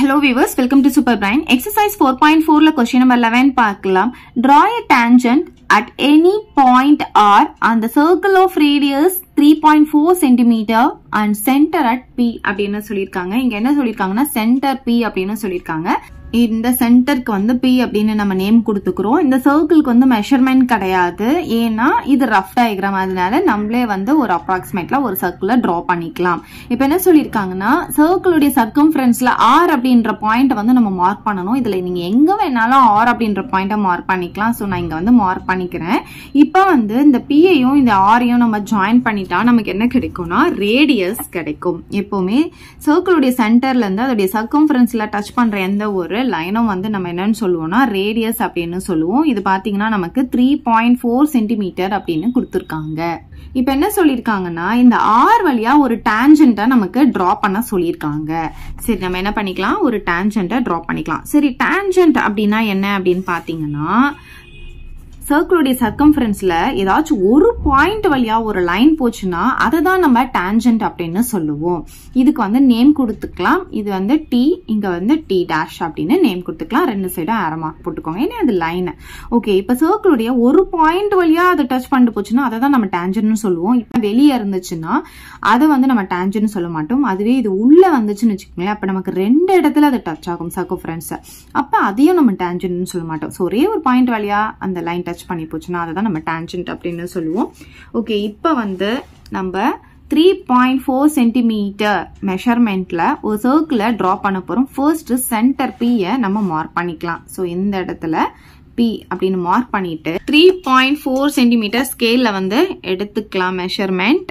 Hello viewers, welcome to Super Brain. Exercise 4.4 ல question number 11 பார்க்கலாம். Draw a tangent at any point R on the circle of radius 3.4 cm and center at P அப்படின்னு சொல்லியிருக்காங்க. இங்க என்ன சொல்லியிருக்காங்கன்னா center P அப்படின்னு சொல்லியிருக்காங்க. இந்த சென்டருக்கு வந்து பி அப்படின்னு நம்ம நேம் கொடுத்துக்கிறோம் இந்த சர்க்கிள்க்கு வந்து மெஷர்மெண்ட் கிடையாது ஏன்னா இது ரஃப் டயக்ராம் அதனால நம்மளே வந்து ஒரு அப்ராக்சிமேட்ல ஒரு சர்க்கிளை டிரா பண்ணிக்கலாம் இப்போ என்ன சொல்லியிருக்காங்கன்னா சர்க்கிளுடைய சர்க்கம்ஃபரன்ஸ்ல ஆர் அப்படின்ற பாயிண்ட் வந்து நம்ம மார்க் பண்ணணும் இதுல நீங்க எங்க வேணாலும் ஆர் அப்படின்ற பாயிண்ட்டை மார்க் பண்ணிக்கலாம் ஸோ நான் இங்க வந்து மார்க் பண்ணிக்கிறேன் இப்போ வந்து இந்த பியையும் இந்த ஆரையும் நம்ம ஜாயின் பண்ணிட்டா நமக்கு என்ன கிடைக்கும்னா ரேடியஸ் கிடைக்கும் எப்பவுமே சர்க்கிளுடைய சென்டர்ல இருந்து அதோடைய சர்க்கம்ஃபரன்ஸ்ல டச் பண்ற எந்த ஒரு லைனும் வந்து நம்ம என்னன்னு சொல்லுவோம்னா ரேடியஸ் அப்படின்னு சொல்லுவோம் இது பாத்தீங்கன்னா நமக்கு த்ரீ பாயிண்ட் ஃபோர் சென்டிமீட்டர் அப்படின்னு கொடுத்துருக்காங்க இப்ப என்ன சொல்லியிருக்காங்கன்னா இந்த ஆர் வழியா ஒரு டேஞ்சண்ட்டை நமக்கு டிரா பண்ண சொல்லியிருக்காங்க சரி நம்ம என்ன பண்ணிக்கலாம் ஒரு டேஞ்சண்ட்டை டிரா பண்ணிக்கலாம் சரி டேஞ்சண்ட் அப்படின்னா என்ன அப்படின்னு பாத்தீங்கன்னா சர்க்கிளுடைய சர்க்கம்ஃபரன்ஸ்ல ஏதாச்சும் ஒரு பாயிண்ட் வழியா ஒரு லைன் போச்சுன்னா அதை தான் நம்ம டேஞ்சன்ட் அப்படின்னு சொல்லுவோம் இதுக்கு வந்து நேம் கொடுத்துக்கலாம் இது வந்து டி இங்க வந்து டி டேஷ் அப்படின்னு நேம் கொடுத்துக்கலாம் ரெண்டு சைடும் ஆரோ மார்க் போட்டுக்கோங்க ஏன்னா அது லைன் ஓகே இப்ப சர்க்கிளுடைய ஒரு பாயிண்ட் வழியா அதை டச் பண்ணிட்டு போச்சுன்னா அதை தான் நம்ம டேஞ்சன்ட்னு சொல்லுவோம் இப்ப வெளியே இருந்துச்சுன்னா அதை வந்து நம்ம டேஞ்சன்ட் சொல்ல மாட்டோம் அதுவே இது உள்ள வந்துச்சுன்னு வச்சுக்கோங்களேன் அப்ப நமக்கு ரெண்டு இடத்துல அது டச் ஆகும் சர்க்கம்ஃபரன்ஸ் அப்ப அதையும் நம்ம டேஞ்சன்ட்னு சொல்ல மாட்டோம் ஸோ ஒரே ஒரு பாயிண்ட் வழியா அந்த லைன் டச் பண்ணி போச்சுன்னா அதை தான் நம்ம டேஞ்சன்ட் அப்படின்னு சொல்லுவோம் ஓகே இப்போ வந்து நம்ம த்ரீ பாயிண்ட் ஃபோர் சென்டிமீட்டர் மெஷர்மெண்ட்ல ஒரு சர்க்கிளை ட்ரா பண்ண போறோம் ஃபர்ஸ்ட் சென்டர் பியை நம்ம மார்க் பண்ணிக்கலாம் ஸோ இந்த இடத்துல பி அப்படின்னு மார்க் பண்ணிட்டு த்ரீ பாயிண்ட் ஃபோர் சென்டிமீட்டர் ஸ்கேல்ல வந்து எடுத்துக்கலாம் மெஷர்மெண்ட்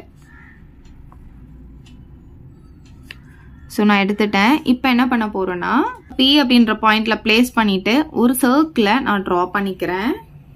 ஸோ நான் எடுத்துட்டேன் இப்போ என்ன பண்ண போறேன்னா பி அப்படின்ற பாயிண்ட்ல பிளேஸ் பண்ணிட்டு ஒரு சர்க்கிளை நான் ட்ரா பண்ணிக்கிறேன்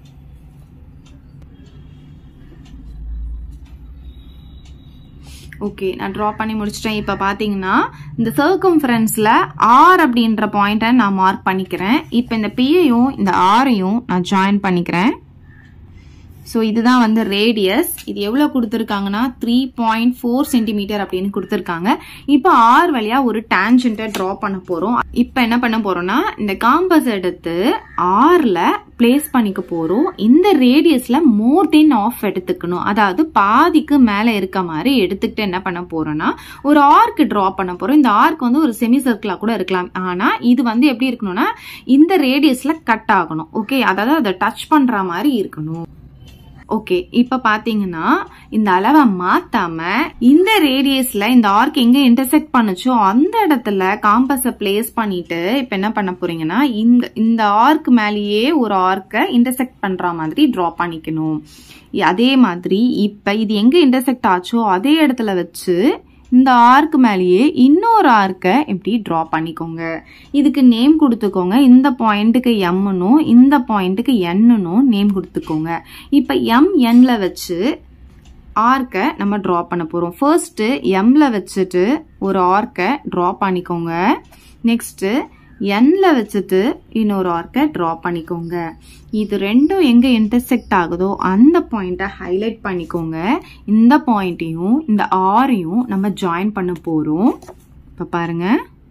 ஓகே நான் ட்ரா பண்ணி முடிச்சிட்டேன் இப்போ பார்த்தீங்கன்னா இந்த சர்க்கம்ஃபரன்ஸில் ஆர் அப்படின்ற பாயிண்ட்டை நான் மார்க் பண்ணிக்கிறேன் இப்போ இந்த பியையும் இந்த ஆரையும் நான் ஜாயின் பண்ணிக்கிறேன் ஸோ இதுதான் வந்து ரேடியஸ் இது எவ்வளோ கொடுத்துருக்காங்கன்னா த்ரீ பாயிண்ட் ஃபோர் சென்டிமீட்டர் அப்படின்னு கொடுத்துருக்காங்க இப்போ ஆர் வழியா ஒரு டேஞ்சண்ட்டை ட்ரா பண்ண போகிறோம் இப்போ என்ன பண்ண போறோம்னா இந்த காம்பஸ் எடுத்து ஆர்ல பிளேஸ் பண்ணிக்க போறோம் இந்த ரேடியஸ்ல மோர் தென் ஆஃப் எடுத்துக்கணும் அதாவது பாதிக்கு மேலே இருக்க மாதிரி எடுத்துக்கிட்டு என்ன பண்ண போறோம்னா ஒரு ஆர்க் ட்ரா பண்ண போறோம் இந்த ஆர்க் வந்து ஒரு செமி சர்க்கிளா கூட இருக்கலாம் ஆனா இது வந்து எப்படி இருக்கணும்னா இந்த ரேடியஸ்ல கட் ஆகணும் ஓகே அதாவது அதை டச் பண்ற மாதிரி இருக்கணும் ஓகே இப்ப பாத்தீங்கன்னா இந்த அளவை மாத்தாம இந்த ரேடியஸ்ல இந்த ஆர்க் எங்க இன்டர்செக்ட் பண்ணுச்சோ அந்த இடத்துல காம்பஸ பிளேஸ் பண்ணிட்டு இப்ப என்ன பண்ண போறீங்கன்னா இந்த இந்த ஆர்க் மேலேயே ஒரு ஆர்க்கை இன்டர்செக்ட் பண்ற மாதிரி டிரா பண்ணிக்கணும் அதே மாதிரி இப்ப இது எங்க இன்டர்செக்ட் ஆச்சோ அதே இடத்துல வச்சு இந்த ஆர்க் மேலேயே இன்னொரு ஆர்க்கை இப்படி ட்ரா பண்ணிக்கோங்க இதுக்கு நேம் கொடுத்துக்கோங்க இந்த பாயிண்ட்டுக்கு எம்னும் இந்த பாயிண்ட்டுக்கு என்னும் நேம் கொடுத்துக்கோங்க இப்போ எம் என்ல வச்சு ஆர்க்கை நம்ம ட்ரா பண்ண போகிறோம் ஃபர்ஸ்ட்டு எம்ல வச்சுட்டு ஒரு ஆர்க்கை ட்ரா பண்ணிக்கோங்க நெக்ஸ்ட்டு என்ல வச்சுட்டு இன்னொரு ஆர்க்கை ட்ரா பண்ணிக்கோங்க இது ரெண்டும் எங்க இன்டர்செக்ட் ஆகுதோ அந்த பாயிண்ட்டை ஹைலைட் பண்ணிக்கோங்க இந்த பாயிண்ட்டையும் இந்த ஆரையும் நம்ம ஜாயின் பண்ண போறோம் இப்ப பாருங்க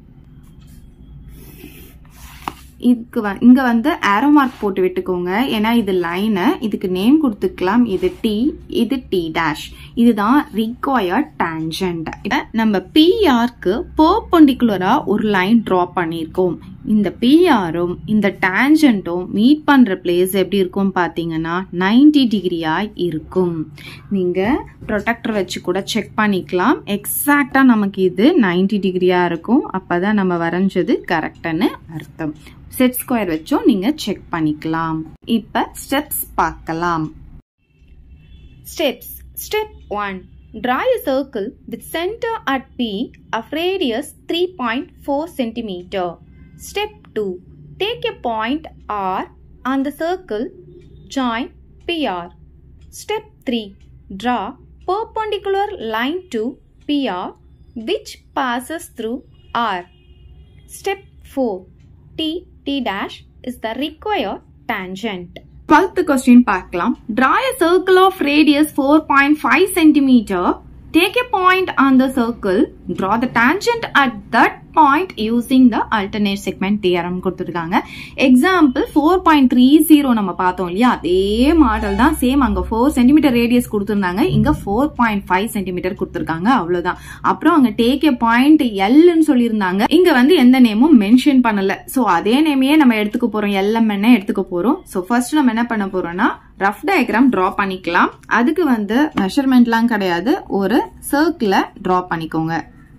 இதுக்கு இங்க வந்து ஆரோ மார்க் போட்டு விட்டுக்கோங்க ஏன்னா இது லைனு இதுக்கு நேம் கொடுத்துக்கலாம் இது டி இது டி டேஷ் இதுதான் ரிக்வயர்ட் டேஞ்சன்ட் நம்ம பிஆர்க்கு பர்பண்டிகுலரா ஒரு லைன் டிரா பண்ணியிருக்கோம் இந்த பிஆரும் இந்த டேஞ்சன்ட்டும் மீட் பண்ற பிளேஸ் எப்படி இருக்கும் பாத்தீங்கன்னா நைன்டி டிகிரியா இருக்கும் நீங்க ப்ரொடெக்டர் வச்சு கூட செக் பண்ணிக்கலாம் எக்ஸாக்டா நமக்கு இது நைன்டி டிகிரியா இருக்கும் அப்பதான் நம்ம வரைஞ்சது கரெக்டான அர்த்தம் செட் ஸ்கொயர் வச்சும் நீங்க செக் பண்ணிக்கலாம் இப்ப ஸ்டெப்ஸ் பார்க்கலாம் steps step one Draw a circle with center at P of radius 3.4 cm. Step 2. Take a point R on the circle. Join PR. Step 3. Draw perpendicular line to PR which passes through R. Step 4. T T dash is the required tangent. Twelfth question பார்க்கலாம் draw a circle of radius 4.5 centimeter Take a point on the circle, draw the tangent at that point using the alternate segment theorem கொடுத்துருக்காங்க example four point three zero நம்ம பார்த்தோம் இல்லையா அதே model தான் same அங்க four centimetre radius கொடுத்துருந்தாங்க இங்க four point five centimetre கொடுத்துருக்காங்க அவ்வளவுதான் அப்புறம் அங்க டேக் ஏ பாயிண்ட் எல்னு சொல்லியிருந்தாங்க இங்க வந்து எந்த நேமும் மென்ஷன் பண்ணல சோ அதே நேமையே நம்ம எடுத்துக்க போறோம் எல்எம்என் எடுத்துக்க போறோம் சோ ஃபர்ஸ்ட் நம்ம என்ன பண்ண போறோம்னா ரஃப் டயக்ராம் டிரா பண்ணிக்கலாம் அதுக்கு வந்து மெஷர்மெண்ட்லாம் கிடையாது ஒரு சர்க்கிளை டிரா பண்ணிக்கோங்க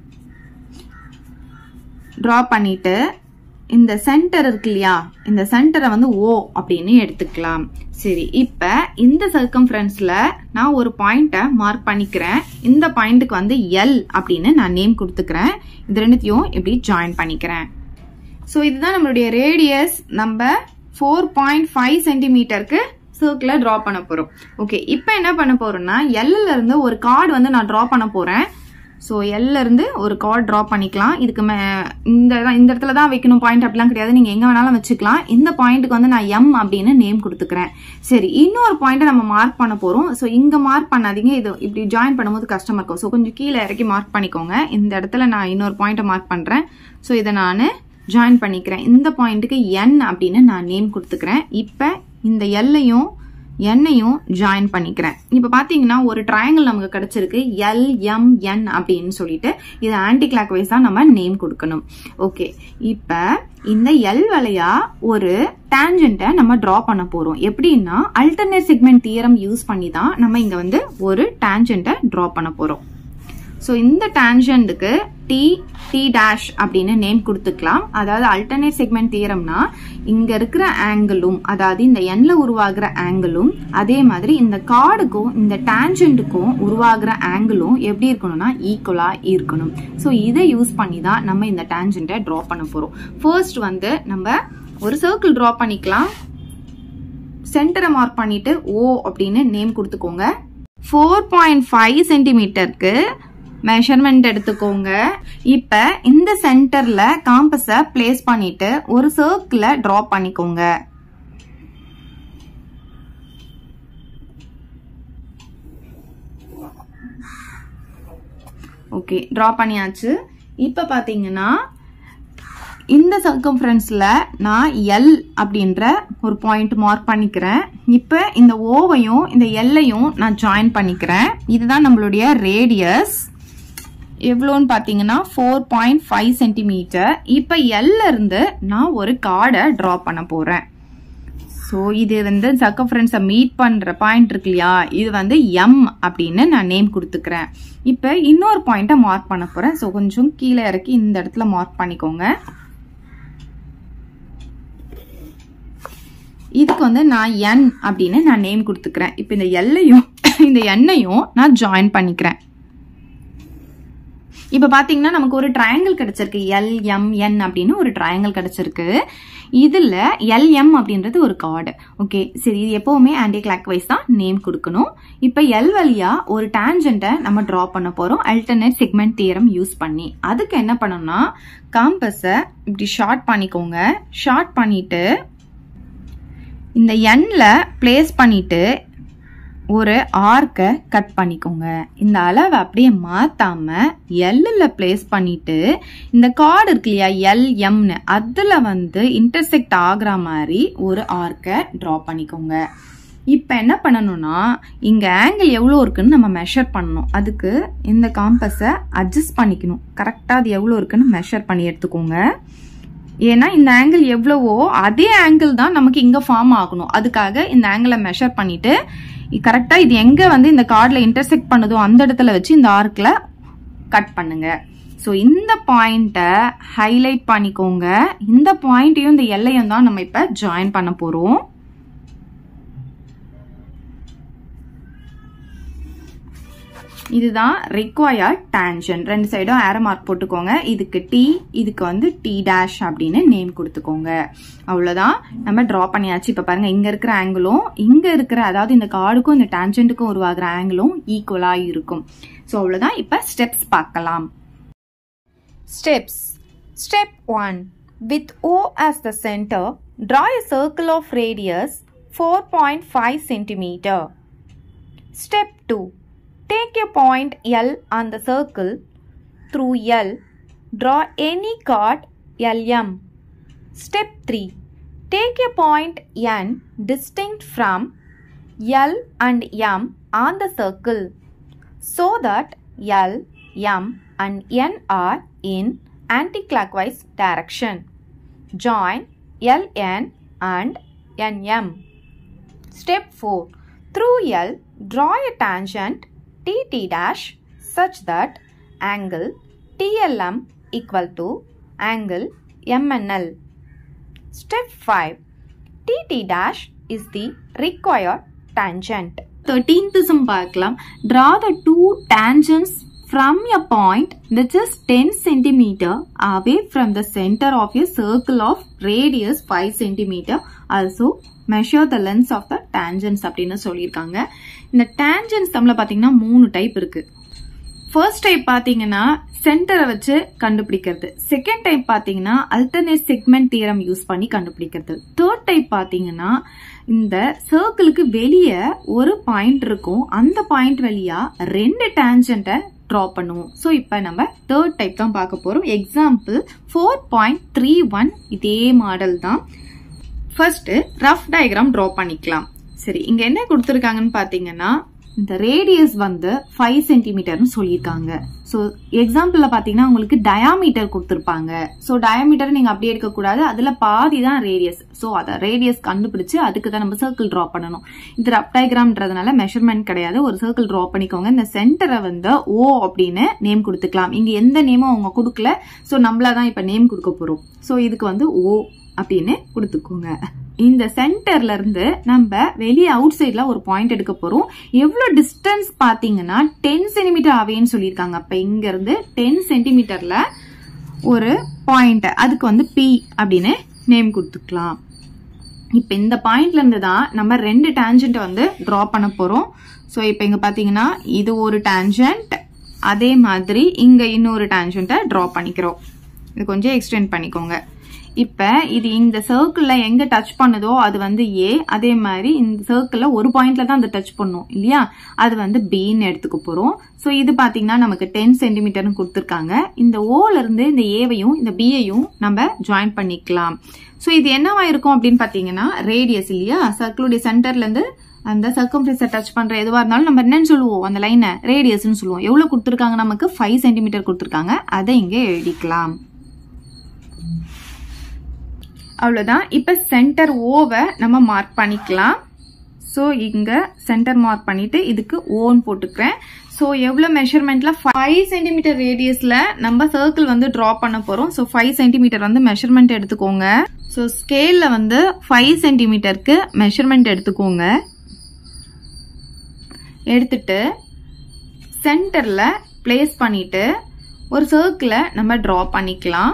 டிரா பண்ணிட்டு இந்த சென்டர் இருக்கு இல்லையா இந்த சென்டரை வந்து ஓ அப்படின்னு எடுத்துக்கலாம் சரி இப்ப இந்த சர்க்கம்ஃபரன்ஸ்ல நான் ஒரு பாயிண்ட்டை மார்க் பண்ணிக்கிறேன் இந்த பாயிண்ட்டுக்கு வந்து எல் அப்படின்னு நான் நேம் கொடுத்துக்கிறேன் இது ரெண்டுத்தையும் இப்படி ஜாயின் பண்ணிக்கிறேன் ஸோ இதுதான் நம்மளுடைய ரேடியஸ் நம்ம ஃபோர் பாயிண்ட் ஃபைவ் சென்டிமீட்டருக்கு சர்க்கிளை ட்ரா பண்ண போகிறோம் ஓகே இப்போ என்ன பண்ண போறோம்னா எல்ல இருந்து ஒரு கார்டு வந்து நான் ட்ரா பண்ண போகிறேன் ஸோ எல்ல இருந்து ஒரு கார்டு ட்ரா பண்ணிக்கலாம் இதுக்கு மே இந்த இந்த இடத்துல தான் வைக்கணும் பாயிண்ட் அப்படிலாம் கிடையாது நீங்கள் எங்கே வேணாலும் வச்சுக்கலாம் இந்த பாயிண்ட்டுக்கு வந்து நான் எம் அப்படின்னு நேம் கொடுத்துக்கிறேன் சரி இன்னொரு பாயிண்ட்டை நம்ம மார்க் பண்ண போகிறோம் ஸோ இங்கே மார்க் பண்ணாதீங்க இது இப்படி ஜாயின் பண்ணும்போது கஷ்டமாக இருக்கும் ஸோ கொஞ்சம் கீழே இறக்கி மார்க் பண்ணிக்கோங்க இந்த இடத்துல நான் இன்னொரு பாயிண்ட்டை மார்க் பண்ணுறேன் ஸோ இதை நான் ஜாயின் பண்ணிக்கிறேன் இந்த பாயிண்ட்டுக்கு என் அப்படின்னு நான் நேம் கொடுத்துக்கிறேன் இப்போ இந்த எல்லையும் எண்ணையும் ஜாயின் பண்ணிக்கிறேன் இப்போ பார்த்தீங்கன்னா ஒரு ட்ரையாங்கிள் நமக்கு கிடைச்சிருக்கு எல் எம் என் அப்படின்னு சொல்லிட்டு இது ஆன்டி கிளாக் வைஸ் தான் நம்ம நேம் கொடுக்கணும் ஓகே இப்போ இந்த எல் வலையா ஒரு டேஞ்சண்ட்டை நம்ம ட்ரா பண்ண போறோம் எப்படின்னா அல்டர்னேட் செக்மெண்ட் தியரம் யூஸ் பண்ணி தான் நம்ம இங்க வந்து ஒரு டேஞ்சண்ட்டை ட்ரா பண்ண போறோம் ஸோ இந்த டேஞ்சண்ட்டுக்கு டி டி டேஷ் அப்படின்னு நேம் கொடுத்துக்கலாம் அதாவது அல்டர்னேட் செக்மெண்ட் தியரம்னா இங்க இருக்கிற ஆங்கிளும் அதாவது இந்த எண்ல உருவாகிற ஆங்கிளும் அதே மாதிரி இந்த கார்டுக்கும் இந்த டேஞ்சண்ட்டுக்கும் உருவாகிற ஆங்கிளும் எப்படி இருக்கணும்னா ஈக்குவலா இருக்கணும் ஸோ இதை யூஸ் பண்ணி தான் நம்ம இந்த டேஞ்சண்ட்டை ட்ரா பண்ண போறோம் ஃபர்ஸ்ட் வந்து நம்ம ஒரு சர்க்கிள் ட்ரா பண்ணிக்கலாம் சென்டரை மார்க் பண்ணிட்டு ஓ அப்படின்னு நேம் கொடுத்துக்கோங்க ஃபோர் பாயிண்ட் ஃபைவ் சென்டிமீட்டருக்கு மெஷர்மெண்ட் எடுத்துக்கோங்க இப்ப இந்த சென்டர்ல காம்பஸ பிளேஸ் பண்ணிட்டு ஒரு சர்க்கிள டிரா பண்ணிக்கோங்க ஓகே டிரா பண்ணியாச்சு இப்ப பாத்தீங்கன்னா இந்த சர்க்கம்ஃபரன்ஸ்ல நான் எல் அப்படின்ற ஒரு பாயிண்ட் மார்க் பண்ணிக்கிறேன் இப்போ இந்த ஓவையும் இந்த எல்லையும் நான் ஜாயின் பண்ணிக்கிறேன் இதுதான் நம்மளுடைய ரேடியஸ் எவ்வளோன்னு பார்த்தீங்கன்னா ஃபோர் பாயிண்ட் ஃபைவ் சென்டிமீட்டர் இப்போ எல்ல இருந்து நான் ஒரு கார்டை ட்ரா பண்ண போகிறேன் ஸோ இது வந்து சர்க்கம்ஃபரன்ஸை மீட் பண்ணுற பாயிண்ட் இருக்கு இல்லையா இது வந்து எம் அப்படின்னு நான் நேம் கொடுத்துக்கிறேன் இப்போ இன்னொரு பாயிண்ட்டை மார்க் பண்ண போகிறேன் ஸோ கொஞ்சம் கீழே இறக்கி இந்த இடத்துல மார்க் பண்ணிக்கோங்க இதுக்கு வந்து நான் என் அப்படின்னு நான் நேம் கொடுத்துக்கிறேன் இப்போ இந்த எல்லையும் இந்த எண்ணையும் நான் ஜாயின் பண்ணிக்கிறேன் இப்போ பார்த்தீங்கன்னா நமக்கு ஒரு ட்ரையாங்கிள் கிடைச்சிருக்கு எல் எம் என் அப்படின்னு ஒரு ட்ரையாங்கிள் கிடைச்சிருக்கு இதில் எல்எம் அப்படின்றது ஒரு கார்டு ஓகே சரி இது எப்போவுமே ஆன்டி கிளாக் வைஸ் தான் நேம் கொடுக்கணும் இப்போ எல் வழியா ஒரு டேஞ்சண்ட்டை நம்ம ட்ரா பண்ண போகிறோம் அல்டர்னேட் செக்மெண்ட் தியரம் யூஸ் பண்ணி அதுக்கு என்ன பண்ணணும்னா காம்பஸை இப்படி ஷார்ட் பண்ணிக்கோங்க ஷார்ட் பண்ணிட்டு இந்த எண்ணில் பிளேஸ் பண்ணிட்டு ஒரு ஆர்க்கை கட் பண்ணிக்கோங்க இந்த அளவை அப்படியே மாத்தாம எல்லில் பிளேஸ் பண்ணிட்டு இந்த கார்டு இருக்கு இல்லையா எல் எம்னு அதில் வந்து இன்டர்செக்ட் ஆகுற மாதிரி ஒரு ஆர்க்கை ட்ரா பண்ணிக்கோங்க இப்போ என்ன பண்ணணும்னா இங்கே ஆங்கிள் எவ்வளோ இருக்குன்னு நம்ம மெஷர் பண்ணணும் அதுக்கு இந்த காம்பஸை அட்ஜஸ்ட் பண்ணிக்கணும் கரெக்டாக அது எவ்வளோ இருக்குன்னு மெஷர் பண்ணி எடுத்துக்கோங்க ஏன்னா இந்த ஆங்கிள் எவ்வளவோ அதே ஆங்கிள் தான் நமக்கு இங்கே ஃபார்ம் ஆகணும் அதுக்காக இந்த ஆங்கிளை மெஷர் பண்ணிட்டு கரெக்டாக இது எங்கே வந்து இந்த கார்டில் இன்டர்செக்ட் பண்ணுதோ அந்த இடத்துல வச்சு இந்த ஆர்க்கில் கட் பண்ணுங்க ஸோ இந்த பாயிண்ட்டை ஹைலைட் பண்ணிக்கோங்க இந்த பாயிண்ட்டையும் இந்த எல்லையும் தான் நம்ம இப்போ ஜாயின் பண்ண போகிறோம் இதுதான் ரிக்வயர்ட் டேன்ஜன் ரெண்டு சைடும் ஏரோ மார்க் போட்டுக்கோங்க இதுக்கு டி இதுக்கு வந்து டி டேஷ் அப்படின்னு நேம் கொடுத்துக்கோங்க அவ்வளோதான் நம்ம ட்ரா பண்ணியாச்சு இப்போ பாருங்க இங்க இருக்கிற ஆங்கிளும் இங்க இருக்கிற அதாவது இந்த கார்டுக்கும் இந்த டேன்ஜென்ட்டுக்கும் உருவாகிற ஆங்கிளும் ஈக்குவலா இருக்கும் ஸோ அவ்வளோதான் இப்போ ஸ்டெப்ஸ் பார்க்கலாம் steps step one with O as the center draw a circle of radius 4.5 centimeter. Step 2 Take a point L on the circle through L. Draw any chord LM. Step 3. Take a point N distinct from L and M on the circle so that L, M and N are in anticlockwise direction. Join LN and NM. Step 4. Through L, draw a tangent TT dash such that angle TLM equal to angle MNL. Step 5. TT dash is the required tangent. 13th sum பார்க்கலாம் draw the two tangents from a point which is 10 centimeter away from the center of a circle of radius 5 centimeter also measure the length of the tangents அப்படின்னு சொல்லியிருக்காங்க இந்த tangents தமிழ்ல பார்த்தீங்கன்னா மூணு type இருக்கு first type பார்த்தீங்கன்னா சென்டரை வச்சு கண்டுபிடிக்கிறது செகண்ட் டைப் பார்த்தீங்கன்னா அல்டர்னேட் செக்மெண்ட் தியரம் யூஸ் பண்ணி கண்டுபிடிக்கிறது தேர்ட் டைப் பார்த்தீங்கன்னா இந்த சர்க்கிளுக்கு வெளியே ஒரு பாயிண்ட் இருக்கும் அந்த பாயிண்ட் வழியா ரெண்டு டேஞ்சண்ட்டை ட்ரா பண்ணுவோம் ஸோ இப்போ நம்ம தேர்ட் டைப் தான் பார்க்க போகிறோம் example four point three one இதே மாடல் தான் ஃபர்ஸ்ட் ரஃப் டயக்ராம் ட்ரா பண்ணிக்கலாம் சரி இங்க என்ன கொடுத்துருக்காங்கன்னு பாத்தீங்கன்னா இந்த ரேடியஸ் வந்து ஃபைவ் சென்டிமீட்டர்னு சொல்லியிருக்காங்க ஸோ எக்ஸாம்பிளில் பார்த்தீங்கன்னா உங்களுக்கு டயாமீட்டர் கொடுத்துருப்பாங்க ஸோ டயாமீட்டர் நீங்கள் அப்படியே எடுக்கக்கூடாது அதில் பாதி தான் ரேடியஸ் ஸோ அதை ரேடியஸ் கண்டுபிடிச்சு அதுக்கு தான் நம்ம சர்க்கிள் ட்ரா பண்ணணும் இது ரப் டயக்ராம்ன்றதுனால மெஷர்மெண்ட் கிடையாது ஒரு சர்க்கிள் ட்ரா பண்ணிக்கோங்க இந்த சென்டரை வந்து ஓ அப்படின்னு நேம் கொடுத்துக்கலாம் இங்கே எந்த நேமும் அவங்க கொடுக்கல ஸோ நம்மள தான் இப்போ நேம் கொடுக்க போகிறோம் ஸோ இதுக்கு வந்து ஓ அப்படின்னு கொடுத்துக்கோங்க இந்த சென்டர்ல இருந்து நம்ம வெளியே அவுட் சைட்ல ஒரு பாயிண்ட் எடுக்க போறோம் எவ்வளவு டிஸ்டன்ஸ் பாத்தீங்கன்னா டென் சென்டிமீட்டர் ஆவேன்னு சொல்லியிருக்காங்க அப்ப இங்க இருந்து டென் சென்டிமீட்டர்ல ஒரு பாயிண்ட் அதுக்கு வந்து பி அப்படின்னு நேம் கொடுத்துக்கலாம் இப்ப இந்த பாயிண்ட்ல இருந்து தான் நம்ம ரெண்டு டேஞ்சன்ட் வந்து டிரா பண்ண போறோம் ஸோ இப்போ இங்க பாத்தீங்கன்னா இது ஒரு டேஞ்சன்ட் அதே மாதிரி இங்க இன்னொரு டேஞ்சன்ட்டை டிரா பண்ணிக்கிறோம் இது கொஞ்சம் எக்ஸ்டெண்ட் பண்ணிக்கோங்க இப்ப இது இந்த சர்க்கிள்ல எங்க டச் பண்ணுதோ அது வந்து ஏ அதே மாதிரி இந்த சர்க்கிள்ல ஒரு பாயிண்ட்ல தான் அந்த டச் பண்ணும் இல்லையா அது வந்து பின்னு எடுத்துக்க போறோம் ஸோ இது பாத்தீங்கன்னா நமக்கு டென் சென்டிமீட்டர்னு கொடுத்துருக்காங்க இந்த ஓல இருந்து இந்த ஏவையும் இந்த பியையும் நம்ம ஜாயின் பண்ணிக்கலாம் ஸோ இது என்னவா இருக்கும் அப்படின்னு பாத்தீங்கன்னா ரேடியஸ் இல்லையா சர்க்கிளுடைய சென்டர்ல இருந்து அந்த சர்க்கம்ஃபரன்ஸை டச் பண்ற எதுவா இருந்தாலும் நம்ம என்னன்னு சொல்லுவோம் அந்த லைனை ரேடியஸ்னு சொல்லுவோம் எவ்வளவு கொடுத்துருக்காங்க நமக்கு ஃபைவ் சென்டிமீட்டர் கொடுத்துருக்காங்க அதை இங்க எழுதிக்கலாம் அவ்வளோதான் இப்போ சென்டர் ஓவை நம்ம மார்க் பண்ணிக்கலாம் ஸோ இங்கே சென்டர் மார்க் பண்ணிட்டு இதுக்கு ஓன் போட்டுக்கிறேன் ஸோ எவ்வளோ மெஷர்மெண்ட்ல ஃபைவ் சென்டிமீட்டர் ரேடியஸில் நம்ம சர்க்கிள் வந்து ட்ரா பண்ண போகிறோம் ஸோ ஃபைவ் சென்டிமீட்டர் வந்து மெஷர்மெண்ட் எடுத்துக்கோங்க ஸோ ஸ்கேலில் வந்து ஃபைவ் சென்டிமீட்டருக்கு மெஷர்மெண்ட் எடுத்துக்கோங்க எடுத்துட்டு சென்டரில் பிளேஸ் பண்ணிட்டு ஒரு சர்க்கிளை நம்ம ட்ரா பண்ணிக்கலாம்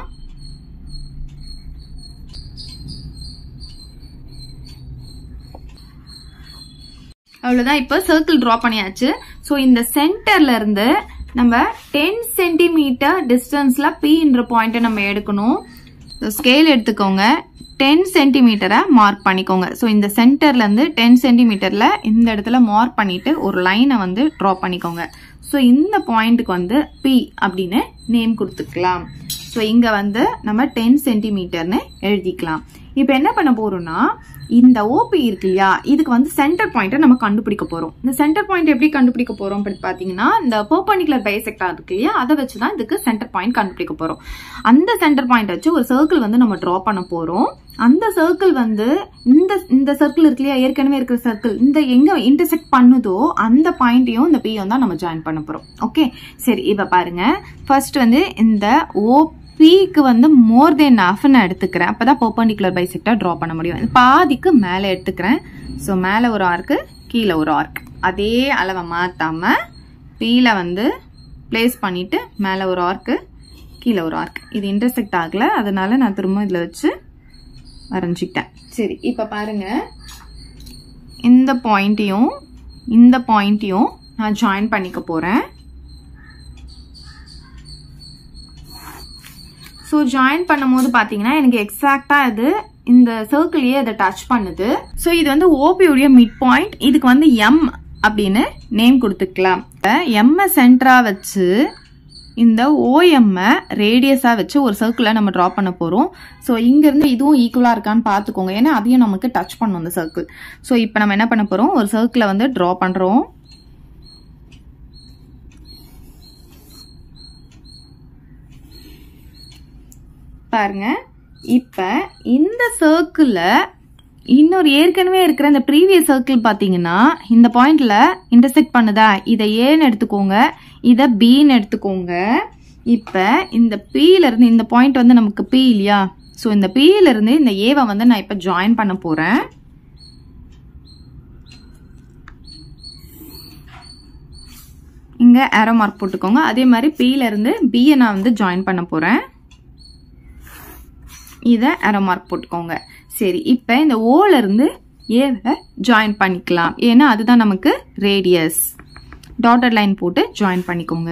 அவ்வளோதான் இப்போ சர்க்கிள் ட்ரா பண்ணியாச்சு ஸோ இந்த சென்டர்ல இருந்து நம்ம டென் சென்டிமீட்டர் டிஸ்டன்ஸ்ல பின்ற பாயிண்ட்டை நம்ம எடுக்கணும் ஸ்கேல் எடுத்துக்கோங்க டென் சென்டிமீட்டரை மார்க் பண்ணிக்கோங்க ஸோ இந்த சென்டர்ல இருந்து டென் சென்டிமீட்டர்ல இந்த இடத்துல மார்க் பண்ணிட்டு ஒரு லைனை வந்து ட்ரா பண்ணிக்கோங்க ஸோ இந்த பாயிண்ட்டுக்கு வந்து பி அப்படின்னு நேம் கொடுத்துக்கலாம் ஸோ இங்க வந்து நம்ம டென் சென்டிமீட்டர்னு எழுதிக்கலாம் இப்போ என்ன பண்ண போறோம்னா இந்த ஓபி இருக்கு இல்லையா இதுக்கு வந்து சென்டர் பாயிண்ட்டை நம்ம கண்டுபிடிக்க போறோம் இந்த சென்டர் பாயிண்ட் எப்படி கண்டுபிடிக்க போறோம் அப்படி பாத்தீங்கன்னா இந்த பர்பண்டிகுலர் பைசெக்டா இருக்கு இல்லையா அதை வச்சு தான் இதுக்கு சென்டர் பாயிண்ட் கண்டுபிடிக்க போறோம் அந்த சென்டர் பாயிண்ட் வச்சு ஒரு சர்க்கிள் வந்து நம்ம டிரா பண்ண போறோம் அந்த சர்க்கிள் வந்து இந்த இந்த சர்க்கிள் இருக்கு இல்லையா ஏற்கனவே இருக்கிற சர்க்கிள் இந்த எங்க இன்டர்செக்ட் பண்ணுதோ அந்த பாயிண்ட்டையும் இந்த பியும் தான் நம்ம ஜாயின் பண்ண போறோம் ஓகே சரி இப்ப பாருங்க ஃபர்ஸ்ட் வந்து இந்த ஓ பிக்கு வந்து மோர் தென் ஆஃப் நான் எடுத்துக்கிறேன் அப்பதான் பர்பண்டிகுலர் பைசெக்டா ட்ரா பண்ண முடியும் பாதிக்கு மேலே எடுத்துக்கிறேன் ஸோ மேலே ஒரு ஆர்க்கு கீழே ஒரு ஆர்க் அதே அளவை மாத்தாம பீல வந்து பிளேஸ் பண்ணிட்டு மேலே ஒரு ஆர்க்கு கீழே ஒரு ஆர்க் இது இன்டர்செக்ட் ஆகல அதனால நான் திரும்ப இதில் வச்சு வரைஞ்சிக்கிட்டேன் சரி இப்போ பாருங்க இந்த பாயிண்ட்டையும் இந்த பாயிண்ட்டையும் நான் ஜாயின் பண்ணிக்க போறேன் ஸோ ஜாயின் பண்ணும்போது பார்த்தீங்கன்னா எனக்கு எக்ஸாக்டாக இது இந்த சர்க்கிளையே அதை டச் பண்ணுது ஸோ இது வந்து ஓபியோடைய மிட் பாயிண்ட் இதுக்கு வந்து எம் அப்படின்னு நேம் கொடுத்துக்கலாம் எம்ம சென்டரா வச்சு இந்த ஓஎம்மை ரேடியஸாக வச்சு ஒரு சர்க்கிளை நம்ம ட்ரா பண்ண போகிறோம் ஸோ இங்கேருந்து இதுவும் ஈக்குவலாக இருக்கான்னு பார்த்துக்கோங்க ஏன்னா அதையும் நமக்கு டச் பண்ணும் இந்த சர்க்கிள் ஸோ இப்போ நம்ம என்ன பண்ண போகிறோம் ஒரு சர்க்கிளை வந்து ட்ரா பண்ணுறோம் பாருங்க இப்போ இந்த சர்க்கிளில் இன்னொரு ஏற்கனவே இருக்கிற இந்த ப்ரீவியஸ் சர்க்கிள் பார்த்தீங்கன்னா இந்த பாயிண்ட்ல இன்டர்செக்ட் பண்ணுதா இதை ஏன்னு எடுத்துக்கோங்க இதை பின்னு எடுத்துக்கோங்க இப்போ இந்த பியில இருந்து இந்த பாயிண்ட் வந்து நமக்கு பி இல்லையா ஸோ இந்த பியில இருந்து இந்த ஏவை வந்து நான் இப்போ ஜாயின் பண்ண போறேன் இங்க ஏரோ மார்க் போட்டுக்கோங்க அதே மாதிரி பியில இருந்து பியை நான் வந்து ஜாயின் பண்ண போறேன் இதை ஏரோ மார்க் போட்டுக்கோங்க சரி இப்போ இந்த ஓல இருந்து ஏவை ஜாயின் பண்ணிக்கலாம் ஏன்னா அதுதான் நமக்கு ரேடியஸ் டாட்டட் லைன் போட்டு ஜாயின் பண்ணிக்கோங்க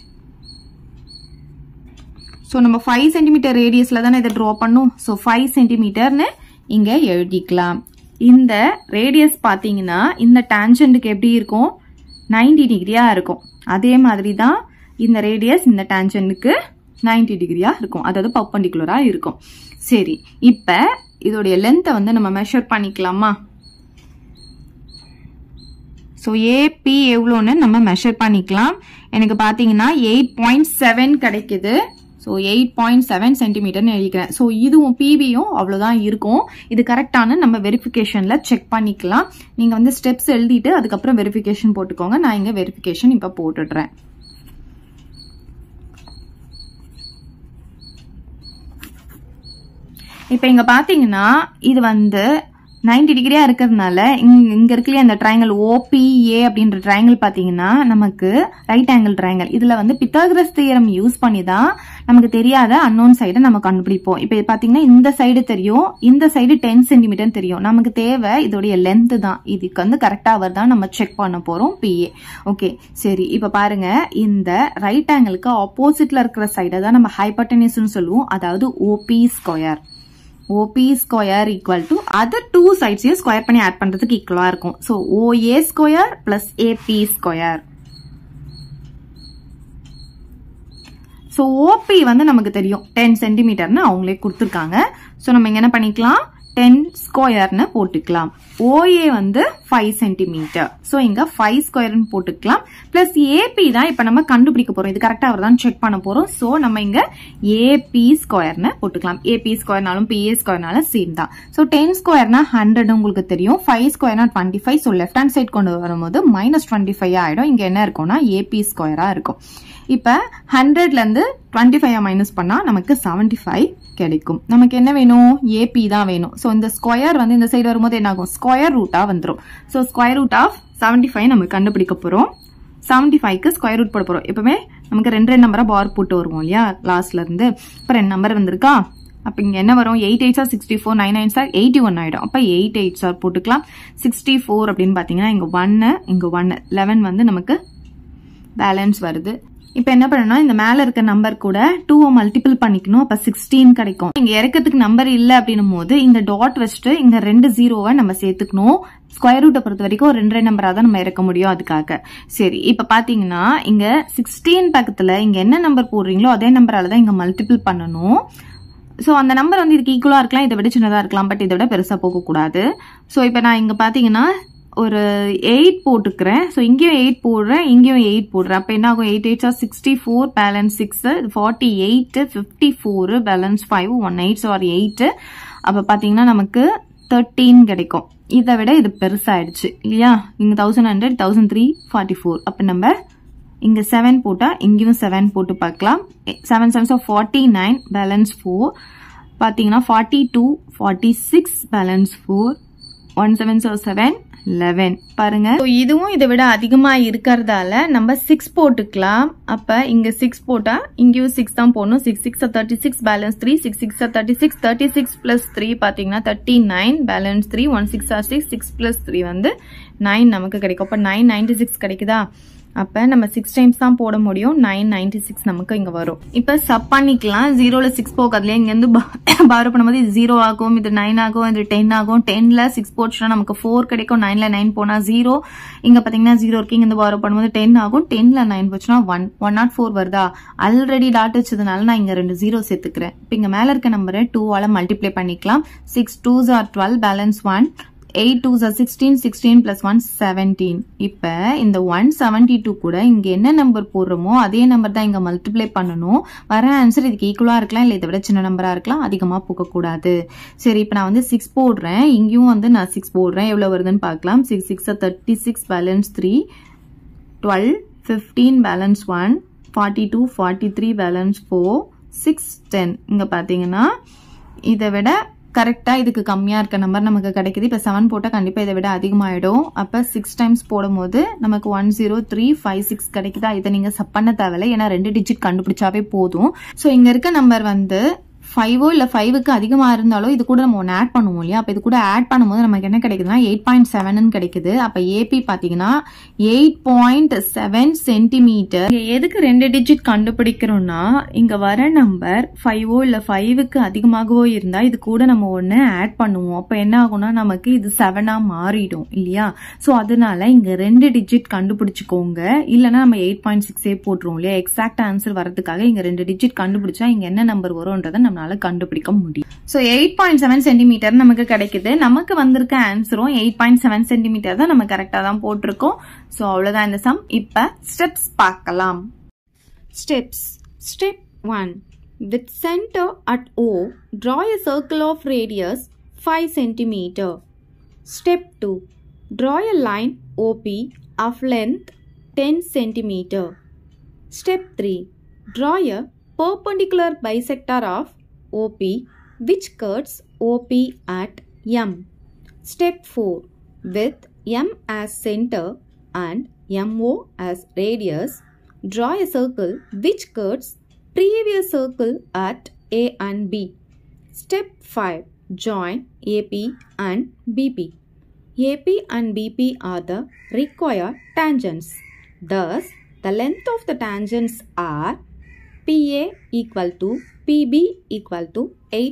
ஸோ நம்ம ஃபைவ் சென்டிமீட்டர் ரேடியஸில் தானே இதை ட்ரா பண்ணும் ஸோ ஃபைவ் சென்டிமீட்டர்னு இங்கே எழுதிக்கலாம் இந்த ரேடியஸ் பார்த்தீங்கன்னா இந்த டேஞ்சன்ட்டுக்கு எப்படி இருக்கும் நைன்டி டிகிரியாக இருக்கும் அதே மாதிரி தான் இந்த ரேடியஸ் இந்த டேஞ்சன்ட்டுக்கு நைன்டி டிகிரியாக இருக்கும் அதாவது பர்பண்டிகுலராக இருக்கும் சரி இப்போ இதோடைய லென்த்தை வந்து நம்ம மெஷர் பண்ணிக்கலாமா ஸோ ஏபி எவ்வளோன்னு நம்ம மெஷர் பண்ணிக்கலாம் எனக்கு பார்த்தீங்கன்னா எயிட் பாயிண்ட் செவன் கிடைக்குது ஸோ எயிட் பாயிண்ட் செவன் சென்டிமீட்டர்னு எழுதிக்கிறேன் ஸோ இதுவும் பிபியும் அவ்வளோதான் இருக்கும் இது கரெக்டான நம்ம வெரிஃபிகேஷனில் செக் பண்ணிக்கலாம் நீங்கள் வந்து ஸ்டெப்ஸ் எழுதிட்டு அதுக்கப்புறம் வெரிஃபிகேஷன் போட்டுக்கோங்க நான் இங்கே வெரிஃபிகேஷன் இப்போ போட்டுடுறேன் இப்போ இங்கே பார்த்தீங்கன்னா இது வந்து நைன்டி டிகிரியா இருக்கிறதுனால இங்க இங்க இருக்கலையே அந்த ட்ரையாங்கிள் ஓபிஏ அப்படின்ற ட்ரையாங்கிள் பாத்தீங்கன்னா நமக்கு ரைட் ஆங்கிள் ட்ரையாங்கிள் இதுல வந்து பித்தாகரஸ் தியரம் யூஸ் பண்ணி தான் நமக்கு தெரியாத அன்னோன் சைடை நம்ம கண்டுபிடிப்போம் இப்போ பாத்தீங்கன்னா இந்த சைடு தெரியும் இந்த சைடு டென் சென்டிமீட்டர் தெரியும் நமக்கு தேவை இதோடைய லென்த் தான் இதுக்கு வந்து கரெக்டா வருதான் நம்ம செக் பண்ண போறோம் பிஏ ஓகே சரி இப்போ பாருங்க இந்த ரைட் ஆங்கிளுக்கு ஆப்போசிட்ல இருக்கிற சைடை தான் நம்ம ஹைப்பர்டெனிஸ்னு சொல்லுவோம் அதாவது OB square OB square equal to other two சைட்ஸையும் ஸ்கொயர் பண்ணி ஆட் பண்றதுக்கு ஈக்குவலா இருக்கும் so OA square plus AB square so OB வந்து நமக்கு தெரியும் டென் சென்டிமீட்டர்னு அவங்களே கொடுத்துருக்காங்க ஸோ நம்ம இங்க என்ன பண்ணிக்கலாம் டென் ஸ்கொயர்னு போட்டுக்கலாம் ஓஏ வந்து ஃபைவ் சென்டிமீட்டர் ஸோ இங்க ஃபைவ் ஸ்கொயர்னு போட்டுக்கலாம் பிளஸ் ஏபி தான் இப்போ நம்ம கண்டுபிடிக்க போறோம் இது கரெக்டாக வருதான் செக் பண்ண போறோம் ஸோ நம்ம இங்க ஏபி ஸ்கொயர்னு போட்டுக்கலாம் ஏபி ஸ்கொயர்னாலும் பிஏ ஸ்கொயர்னாலும் சேம் தான் ஸோ டென் ஸ்கொயர்னா ஹண்ட்ரட் உங்களுக்கு தெரியும் ஃபைவ் ஸ்கொயர்னா twenty five so left hand side கொண்டு வரும்போது மைனஸ் டுவெண்ட்டி ஃபைவ் ஆயிடும் இங்க என்ன இருக்கும்னா ஏபி ஸ்கொயரா இருக்கும் இப்போ ஹண்ட்ரட்லேருந்து டுவெண்ட்டி ஃபைவ் மைனஸ் பண்ணால் நமக்கு செவன்ட்டி ஃபைவ் கிடைக்கும் நமக்கு என்ன வேணும் ஏபி தான் வேணும் ஸோ இந்த ஸ்கொயர் வந்து இந்த சைடு வரும்போது என்ன ஆகும் ஸ்கொயர் ரூட்டாக வந்துடும் so square root of seventy five நம்ம கண்டுபிடிக்க போகிறோம் செவன்ட்டி ஃபைவ்க்கு ஸ்கொயர் ரூட் போட போகிறோம் எப்பவுமே நமக்கு ரெண்டு ரெண்டு நம்பராக பார் போட்டு வருவோம் இல்லையா லாஸ்ட்ல இருந்து இப்போ ரெண்டு நம்பர் வந்திருக்கா அப்போ இங்கே என்ன வரும் eight eight are sixty four nine nine are eighty one ஆகிடும் அப்போ எயிட் எயிட் சார் போட்டுக்கலாம் சிக்ஸ்டி ஃபோர் அப்படின்னு பார்த்தீங்கன்னா இங்கே ஒன்று இங்கே ஒன்று லெவன் வந்து நமக்கு பேலன்ஸ் வருது இப்போ என்ன பண்ணணும்னா இந்த மேல இருக்க நம்பர் கூட டூவை மல்டிபிள் பண்ணிக்கணும் அப்ப சிக்ஸ்டீன் கிடைக்கும் இங்க இறக்கத்துக்கு நம்பர் இல்ல அப்படின்னும் போது இந்த டாட் வச்சுட்டு இங்க ரெண்டு ஜீரோவை நம்ம சேர்த்துக்கணும் ஸ்கொயர் ரூட்டை பொறுத்த வரைக்கும் ரெண்டு ரெண்டு நம்பரா தான் நம்ம இறக்க முடியும் அதுக்காக சரி இப்ப பாத்தீங்கன்னா இங்க சிக்ஸ்டீன் பக்கத்துல இங்க என்ன நம்பர் போடுறீங்களோ அதே நம்பரால தான் இங்க மல்டிபிள் பண்ணணும் ஸோ அந்த நம்பர் வந்து இதுக்கு ஈக்குவலாக இருக்கலாம் இதை விட சின்னதாக இருக்கலாம் பட் இதை விட பெருசாக போகக்கூடாது ஸோ இப்போ நான் இங்கே பார்த்தீங்கன்னா ஒரு எயிட் போட்டுக்கிறேன் ஸோ இங்கேயும் எயிட் போடுறேன் இங்கேயும் எயிட் போடுறேன் அப்போ என்ன ஆகும் eight eights are sixty four balance six forty eight fifty four balance five one eight sorry eight அப்போ பார்த்தீங்கன்னா நமக்கு தேர்ட்டீன் கிடைக்கும் இதை விட இது பெருசாயிடுச்சு இல்லையா இங்கே thousand hundred thousand three forty four அப்போ நம்ம இங்கே செவன் போட்டால் இங்கேயும் செவன் போட்டு பார்க்கலாம் seven sevens of forty nine balance four பார்த்தீங்கன்னா forty two forty six balance four one seven so seven eleven பாருங்க So, இதுவும் இதை விட அதிகமா இருக்கிறதால நம்ம சிக்ஸ் போட்டுக்கலாம் அப்ப இங்க சிக்ஸ் போட்டா இங்கேயும் சிக்ஸ் தான் போடணும் six six thirty six balance three six six thirty six thirty six plus three பாத்தீங்கன்னா thirty nine balance three one six are six six plus three வந்து நைன் நமக்கு கிடைக்கும் அப்ப நைன் நைன்டி சிக்ஸ் கிடைக்குதா அப்போ நம்ம சிக்ஸ் டைம்ஸ் தான் போட முடியும் நைன் நைன்டி சிக்ஸ் நமக்கு இங்கே வரும் இப்போ சப் பண்ணிக்கலாம் ஜீரோவில் சிக்ஸ் போகிறதுல இங்கேருந்து பாரோ பண்ணும்போது இது ஜீரோ ஆகும் இது நைன் ஆகும் இது டென் ஆகும் டென்னில் சிக்ஸ் போச்சுன்னா நமக்கு ஃபோர் கிடைக்கும் நைனில் நைன் போனால் ஜீரோ இங்கே பார்த்தீங்கன்னா ஜீரோ இருக்கு இங்கேருந்து பாரோ பண்ணும்போது டென் ஆகும் டென்னில் நைன் போச்சுன்னா ஒன் ஒன் நாட் ஃபோர் வருதா ஆல்ரெடி டாட் வச்சதுனால நான் இங்கே ரெண்டு ஜீரோ சேர்த்துக்கிறேன் இப்போ இங்கே மேலே இருக்க நம்பரை டூவால் மல்டிப்ளை பண்ணிக்கலாம் six twos are twelve balance one eight two are sixteen sixteen plus one seventeen இப்போ இந்த ஒன் செவன்டி டூ கூட இங்கே என்ன நம்பர் போடுறோமோ அதே நம்பர் தான் இங்கே மல்டிப்ளை பண்ணணும் வர ஆன்சர் இதுக்கு ஈக்குவலாக இருக்கலாம் இல்லை இதை விட சின்ன நம்பராக இருக்கலாம் அதிகமாக போகக்கூடாது சரி இப்போ நான் வந்து சிக்ஸ் போடுறேன் இங்கேயும் வந்து நான் சிக்ஸ் போடுறேன் எவ்வளோ வருதுன்னு பார்க்கலாம் six six thirty six balance three twelve fifteen balance one forty two forty three balance four six ten இங்கே பார்த்தீங்கன்னா இதை விட கரெக்டாக இதுக்கு கம்மியாக இருக்க நம்பர் நமக்கு கிடைக்குது இப்போ செவன் போட்டால் கண்டிப்பாக இதை விட அதிகமாகிடும் அப்போ சிக்ஸ் டைம்ஸ் போடும்போது நமக்கு one zero three five six கிடைக்குதா இதை நீங்கள் சப் பண்ண தேவையில்லை ஏன்னா ரெண்டு டிஜிட் கண்டுபிடிச்சாவே போதும் ஸோ இங்கே இருக்க நம்பர் வந்து ஃபைவோ இல்லை ஃபைவுக்கு அதிகமாக இருந்தாலும் இது கூட நம்ம ஒன்று ஆட் பண்ணுவோம் இல்லையா அப்போ இது கூட ஆட் பண்ணும்போது நமக்கு என்ன கிடைக்குதுன்னா எயிட் பாயிண்ட் செவன் கிடைக்குது அப்போ ஏபி பார்த்தீங்கன்னா எயிட் பாயிண்ட் செவன் சென்டிமீட்டர் எதுக்கு ரெண்டு டிஜிட் கண்டுபிடிக்கிறோம்னா இங்கே வர நம்பர் ஃபைவோ இல்லை ஃபைவுக்கு அதிகமாகவோ இருந்தால் இது கூட நம்ம ஒன்று ஆட் பண்ணுவோம் அப்போ என்ன ஆகும்னா நமக்கு இது செவனாக மாறிடும் இல்லையா ஸோ அதனால இங்கே ரெண்டு டிஜிட் கண்டுபிடிச்சிக்கோங்க இல்லைன்னா நம்ம எயிட் பாயிண்ட் சிக்ஸே போட்டுருவோம் இல்லையா எக்ஸாக்ட் ஆன்சர் வரதுக்காக இங்கே ரெண்டு டிஜிட் கண்டுபிடிச்சா இங்கே என்ன நம்பர் வரும்ன்றதை நம்ம நம்மளால கண்டுபிடிக்க முடியும் so eight point seven centimetre நமக்கு கிடைக்குது நமக்கு வந்திருக்க ஆன்சரும் எயிட் பாயிண்ட் செவன் சென்டிமீட்டர் தான் நம்ம கரெக்டாக தான் போட்டிருக்கோம் ஸோ அவ்வளோதான் இந்த சம் இப்போ ஸ்டெப்ஸ் பார்க்கலாம் steps step one with centre at O draw a circle of radius 5 centimeter. Step 2. Draw a line OP of length 10 centimeter. Step 3. Draw a perpendicular bisector of OP which cuts OP at M. Step 4. With M as center and MO as radius, draw a circle which cuts previous circle at A and B. Step 5. Join AP and BP. AP and BP are the required tangents. Thus, the length of the tangents are PA equal to PB equal to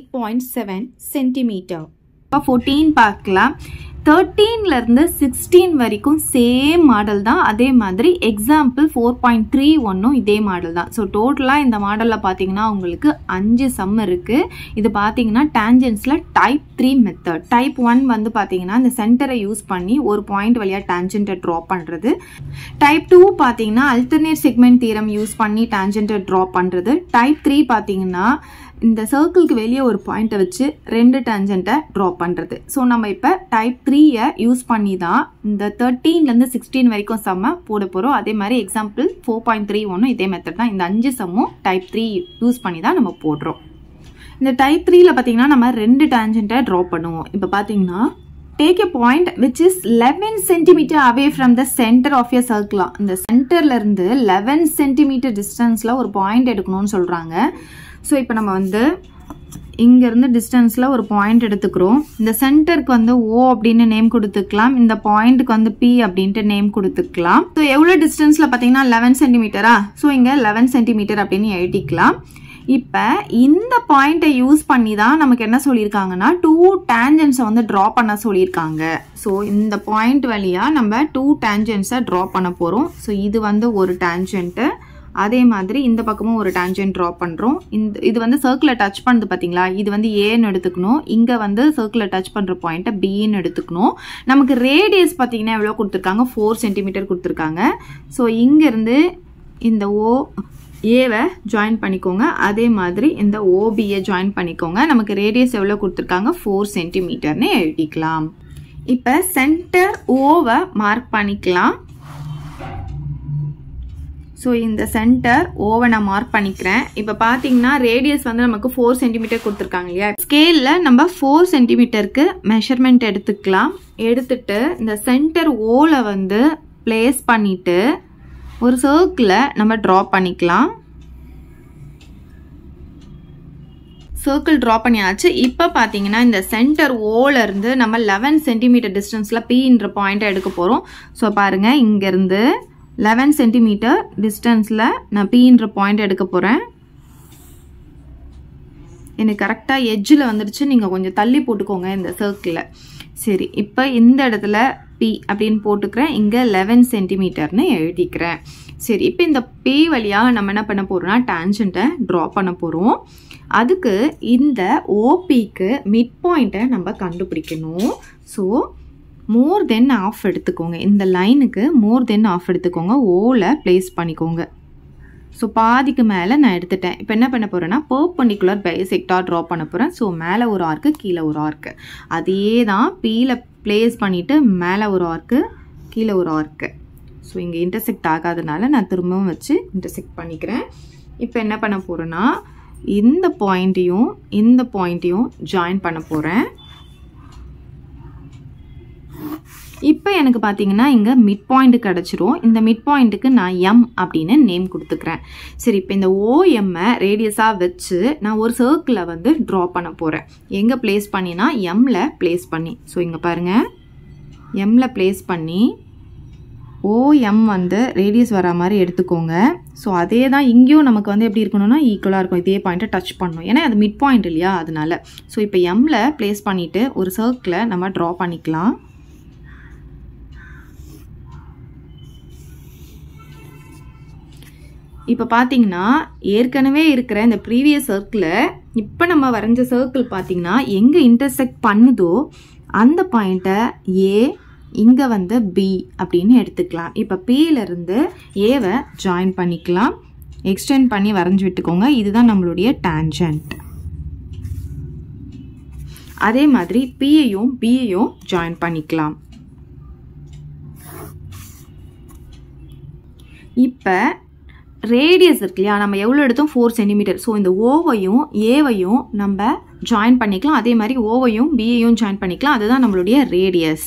8.7 centimeter. இப்போ fourteen பார்க்கலாம் தேர்ட்டீன்ல இருந்து sixteen வரைக்கும் same model தான் அதே மாதிரி example four point three ஒன்னும் இதே மாடல் தான் ஸோ டோட்டலாக இந்த மாடலில் பார்த்தீங்கன்னா உங்களுக்கு அஞ்சு சம் இருக்குது இது பார்த்தீங்கன்னா டேஞ்சன்ஸில் type three method type one வந்து பார்த்தீங்கன்னா இந்த சென்டரை யூஸ் பண்ணி ஒரு பாயிண்ட் வழியாக டேஞ்சன்ட்டை ட்ரா பண்ணுறது டைப் டூ பார்த்தீங்கன்னா அல்டர்னேட் செக்மெண்ட் தீரம் யூஸ் பண்ணி டேஞ்சன்ட்டை ட்ரா பண்ணுறது டைப் த்ரீ பார்த்தீங்கன்னா இந்த சர்க்கிள்க்கு வெளியே ஒரு பாயிண்ட்டை வச்சு ரெண்டு டேஞ்சண்ட்டை ட்ரா பண்ணுறது ஸோ நம்ம இப்போ டைப் த்ரீயை யூஸ் பண்ணி தான் இந்த தேர்ட்டீன்லேருந்து சிக்ஸ்டீன் வரைக்கும் செம்ம போட போகிறோம் அதே மாதிரி எக்ஸாம்பிள் ஃபோர் பாயிண்ட் த்ரீ ஒன்றும் இதே மெத்தட் தான் இந்த அஞ்சு சம்மும் டைப் த்ரீ யூஸ் பண்ணி தான் நம்ம போடுறோம் இந்த டைப் த்ரீல பார்த்தீங்கன்னா நம்ம ரெண்டு டேஞ்சண்ட்டை ட்ரா பண்ணுவோம் இப்போ பார்த்தீங்கன்னா take a point which is eleven centimetre away from the centre of your சர்க்கிளாக இந்த சென்டர்ல இருந்து லெவன் சென்டிமீட்டர் டிஸ்டன்ஸில் ஒரு பாயிண்ட் எடுக்கணும்னு சொல்கிறாங்க ஸோ இப்போ நம்ம வந்து இங்கேருந்து டிஸ்டன்ஸில் ஒரு பாயிண்ட் எடுத்துக்கிறோம் இந்த சென்டருக்கு வந்து ஓ அப்படின்னு நேம் கொடுத்துக்கலாம் இந்த பாயிண்ட்டுக்கு வந்து பி அப்படின்ட்டு நேம் கொடுத்துக்கலாம் ஸோ எவ்வளோ டிஸ்டன்ஸில் பார்த்தீங்கன்னா லெவன் சென்டிமீட்டரா ஸோ இங்கே லெவன் சென்டிமீட்டர் அப்படின்னு எழுதிக்கலாம் இப்போ இந்த பாயிண்ட்டை யூஸ் பண்ணி தான் நமக்கு என்ன சொல்லியிருக்காங்கன்னா டூ டேஞ்சன்ஸை வந்து ட்ரா பண்ண சொல்லியிருக்காங்க ஸோ இந்த பாயிண்ட் வழியாக நம்ம டூ டேஞ்சன்ஸை ட்ரா பண்ண போகிறோம் ஸோ இது வந்து ஒரு டேஞ்சன்ட்டு அதே மாதிரி இந்த பக்கமும் ஒரு டேஞ்சன்ட் ட்ரா பண்ணுறோம் இந்த இது வந்து சர்க்கிளை டச் பண்ணுது பார்த்தீங்களா இது வந்து ஏன்னு எடுத்துக்கணும் இங்கே வந்து சர்க்கிளை டச் பண்ணுற பாயிண்ட்டை பின்னு எடுத்துக்கணும் நமக்கு ரேடியஸ் பார்த்தீங்கன்னா எவ்வளோ கொடுத்துருக்காங்க ஃபோர் சென்டிமீட்டர் கொடுத்துருக்காங்க ஸோ இங்கேருந்து இந்த ஓ ஏவை ஜாயின் பண்ணிக்கோங்க அதே மாதிரி இந்த ஓபியை ஜாயின் பண்ணிக்கோங்க நமக்கு ரேடியஸ் எவ்வளோ கொடுத்துருக்காங்க ஃபோர் சென்டிமீட்டர்னு எழுதிக்கலாம் இப்போ சென்டர் ஓவை மார்க் பண்ணிக்கலாம் ஸோ இந்த சென்டர் ஓவை நான் மார்க் பண்ணிக்கிறேன் இப்போ பார்த்தீங்கன்னா ரேடியஸ் வந்து நமக்கு ஃபோர் சென்டிமீட்டர் கொடுத்துருக்காங்க இல்லையா ஸ்கேலில் நம்ம ஃபோர் சென்டிமீட்டருக்கு மெஷர்மெண்ட் எடுத்துக்கலாம் எடுத்துட்டு இந்த சென்டர் ஓவில் வந்து பிளேஸ் பண்ணிட்டு ஒரு சர்க்கிளை நம்ம ட்ரா பண்ணிக்கலாம் சர்க்கிள் ட்ரா பண்ணியாச்சு இப்போ பார்த்தீங்கன்னா இந்த சென்டர் ஓலேருந்து நம்ம லெவன் சென்டிமீட்டர் டிஸ்டன்ஸில் பீன்ற பாயிண்ட்டை எடுக்க போகிறோம் ஸோ பாருங்கள் இங்கேருந்து லெவன் சென்டிமீட்டர் டிஸ்டன்ஸில் நான் பீன்ற பாயிண்ட் எடுக்க போகிறேன் எனக்கு கரெக்டாக எட்ஜில் வந்துடுச்சு நீங்கள் கொஞ்சம் தள்ளி போட்டுக்கோங்க இந்த சர்க்கிளில் சரி இப்போ இந்த இடத்துல பி அப்படின்னு போட்டுக்கிறேன் இங்கே லெவன் சென்டிமீட்டர்னு எழுதிக்கிறேன் சரி இப்போ இந்த பி வழியாக நம்ம என்ன பண்ண போகிறோம்னா டேஞ்சண்ட்டை ட்ரா பண்ண போகிறோம் அதுக்கு இந்த ஓபிக்கு மிட் பாயிண்ட்டை நம்ம கண்டுபிடிக்கணும் ஸோ மோர் தென் ஆஃப் எடுத்துக்கோங்க இந்த லைனுக்கு மோர் தென் ஆஃப் எடுத்துக்கோங்க ஓவில் ப்ளேஸ் பண்ணிக்கோங்க ஸோ பாதிக்கு மேலே நான் எடுத்துட்டேன் இப்போ என்ன பண்ண போகிறேன்னா பர்பண்டிகுலர் பைசெக்டார் ட்ரா பண்ண போகிறேன் ஸோ மேலே ஒரு ஆர்க்கு கீழே ஒரு ஆர்க்கு அதே தான் பீல ப்ளேஸ் பண்ணிவிட்டு மேலே ஒரு ஆர்க்கு கீழே ஒரு ஆர்க்கு ஸோ இங்கே இன்டர்செக்ட் ஆகாதனால நான் திரும்பவும் வச்சு இன்டர்செக்ட் பண்ணிக்கிறேன் இப்போ என்ன பண்ண போகிறேன்னா இந்த பாயிண்ட்டையும் இந்த பாயிண்ட்டையும் ஜாயின் பண்ண போகிறேன் இப்போ எனக்கு பார்த்தீங்கன்னா இங்கே மிட் பாயிண்ட் கிடச்சிரும் இந்த மிட் பாயிண்ட்டுக்கு நான் எம் அப்படின்னு நேம் கொடுத்துக்கிறேன் சரி இப்போ இந்த ஓஎம்மை ரேடியஸாக வச்சு நான் ஒரு சர்க்கிளை வந்து ட்ரா பண்ண போகிறேன் எங்கே ப்ளேஸ் பண்ணினா எம்மில் ப்ளேஸ் பண்ணி ஸோ இங்கே பாருங்கள் எம்மில் ப்ளேஸ் பண்ணி ஓஎம் வந்து ரேடியஸ் வர மாதிரி எடுத்துக்கோங்க ஸோ அதே தான் இங்கேயும் நமக்கு வந்து எப்படி இருக்கணும்னா ஈக்குவலாக இருக்கும் இதே பாயிண்ட்டை டச் பண்ணணும் ஏன்னா அது மிட் பாயிண்ட் இல்லையா அதனால ஸோ இப்போ எம்மில் ப்ளேஸ் பண்ணிவிட்டு ஒரு சர்க்கிளை நம்ம ட்ரா பண்ணிக்கலாம் இப்போ பார்த்தீங்கன்னா ஏற்கனவே இருக்கிற இந்த ப்ரீவியஸ் சர்க்கிளை இப்போ நம்ம வரைஞ்ச சர்க்கிள் பார்த்தீங்கன்னா எங்கே இன்டர்செக்ட் பண்ணுதோ அந்த பாயிண்ட்டை ஏ இங்கே வந்து பி அப்படின்னு எடுத்துக்கலாம் இப்போ பியிலேருந்து ஏவை ஜாயின் பண்ணிக்கலாம் எக்ஸ்டெண்ட் பண்ணி வரைஞ்சி விட்டுக்கோங்க இதுதான் நம்மளுடைய டேஞ்சன்ட் அதே மாதிரி பியையும் பியையும் ஜாயின் பண்ணிக்கலாம் இப்போ ரேடியஸ் இருக்கு இல்லையா நம்ம எவ்வளோ எடுத்தோம் ஃபோர் சென்டிமீட்டர் ஸோ இந்த ஓவையும் ஏவையும் நம்ம ஜாயின் பண்ணிக்கலாம் அதே மாதிரி ஓவையும் பியையும் ஜாயின் பண்ணிக்கலாம் அதுதான் நம்மளுடைய ரேடியஸ்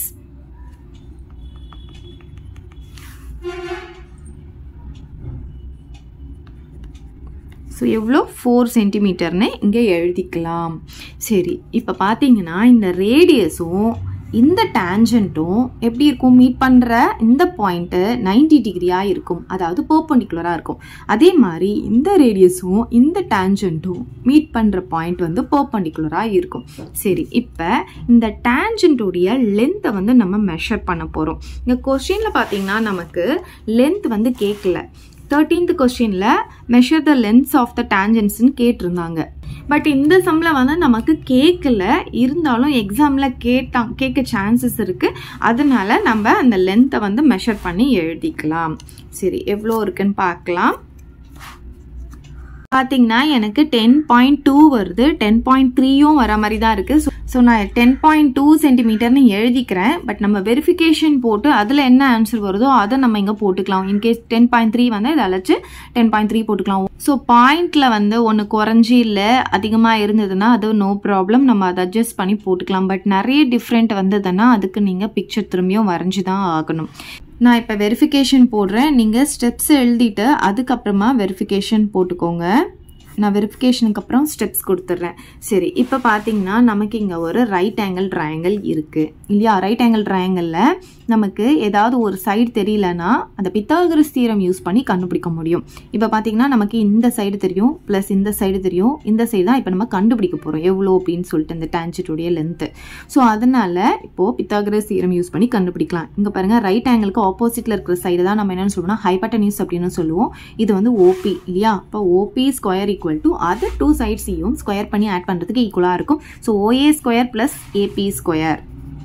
ஸோ எவ்வளோ ஃபோர் சென்டிமீட்டர்னு இங்கே எழுதிக்கலாம் சரி இப்போ பார்த்தீங்கன்னா இந்த ரேடியஸும் இந்த டேஞ்சண்ட்டும் எப்படி இருக்கும் மீட் பண்ணுற இந்த பாயிண்ட்டு நைன்டி டிகிரியாக இருக்கும் அதாவது பர்பண்டிகுலராக இருக்கும் அதே மாதிரி இந்த ரேடியஸும் இந்த டேஞ்சண்ட்டும் மீட் பண்ணுற பாயிண்ட் வந்து பர்பண்டிகுலராக இருக்கும் சரி இப்போ இந்த டேஞ்சண்ட்டுடைய லென்த்தை வந்து நம்ம மெஷர் பண்ண போகிறோம் இந்த கொஸ்டினில் பார்த்தீங்கன்னா நமக்கு லென்த் வந்து கேட்கல தேர்ட்டீன்த் கொஸ்டினில் measure the length of the டேஞ்சன்ஸ்னு கேட்டிருந்தாங்க பட் இந்த சம்மில் வந்து நமக்கு கேட்கல இருந்தாலும் எக்ஸாமில் கேட்டாங் கேட்க சான்சஸ் இருக்குது அதனால நம்ம அந்த லென்த்தை வந்து மெஷர் பண்ணி எழுதிக்கலாம் சரி எவ்வளோ இருக்குன்னு பார்க்கலாம் பார்த்தீங்கன்னா எனக்கு டென் பாயிண்ட் டூ வருது டென் பாயிண்ட் த்ரீயும் வர மாதிரி தான் இருக்குது ஸோ நான் டென் பாயிண்ட் டூ சென்டிமீட்டர்னு எழுதிக்கிறேன் பட் நம்ம வெரிஃபிகேஷன் போட்டு அதில் என்ன ஆன்சர் வருதோ அதை நம்ம இங்கே போட்டுக்கலாம் இன்கேஸ் டென் பாயிண்ட் த்ரீ வந்து இதை அழைச்சி டென் பாயிண்ட் த்ரீ போட்டுக்கலாம் ஸோ பாயிண்ட்ல வந்து ஒன்று குறைஞ்சி இல்லை அதிகமாக இருந்ததுன்னா அது நோ ப்ராப்ளம் நம்ம அதை அட்ஜஸ்ட் பண்ணி போட்டுக்கலாம் பட் நிறைய டிஃப்ரெண்ட் வந்ததுன்னா அதுக்கு நீங்கள் பிக்சர் திரும்பியும் வரைஞ்சி தான் ஆகணும் நான் இப்போ வெரிஃபிகேஷன் போடுறேன் நீங்கள் ஸ்டெப்ஸ் எழுதிட்டு அதுக்கப்புறமா வெரிஃபிகேஷன் போட்டுக்கோங்க நான் வெரிஃபிகேஷனுக்கு அப்புறம் ஸ்டெப்ஸ் கொடுத்துட்றேன் சரி இப்போ பார்த்தீங்கன்னா நமக்கு இங்கே ஒரு ரைட் ஆங்கிள் ட்ரையாங்கிள் இருக்குது இல்லையா ரைட் ஆங்கிள் ட்ரையாங்கிளில் நமக்கு ஏதாவது ஒரு சைடு தெரியலனா அந்த பித்தாகரஸ் தீரம் யூஸ் பண்ணி கண்டுபிடிக்க முடியும் இப்போ பார்த்தீங்கன்னா நமக்கு இந்த சைடு தெரியும் ப்ளஸ் இந்த சைடு தெரியும் இந்த சைடு தான் இப்போ நம்ம கண்டுபிடிக்க போகிறோம் எவ்வளோ அப்படின்னு சொல்லிட்டு இந்த டேஞ்சட்டுடைய லென்த்து ஸோ அதனால் இப்போது பித்தாகரஸ் தீரம் யூஸ் பண்ணி கண்டுபிடிக்கலாம் இங்கே பாருங்கள் ரைட் ஆங்கிளுக்கு ஆப்போசிட்டில் இருக்கிற சைடு தான் நம்ம என்னென்னு சொல்லுவோம்னா ஹைபட்டனியூஸ் அப்படின்னு சொல்லுவோம் இது வந்து ஓபி இல்லையா இப்போ OB square equal to other two சைட்ஸையும் ஸ்கொயர் பண்ணி ஆட் பண்ணுறதுக்கு ஈக்குவலாக இருக்கும் so OA square plus AB square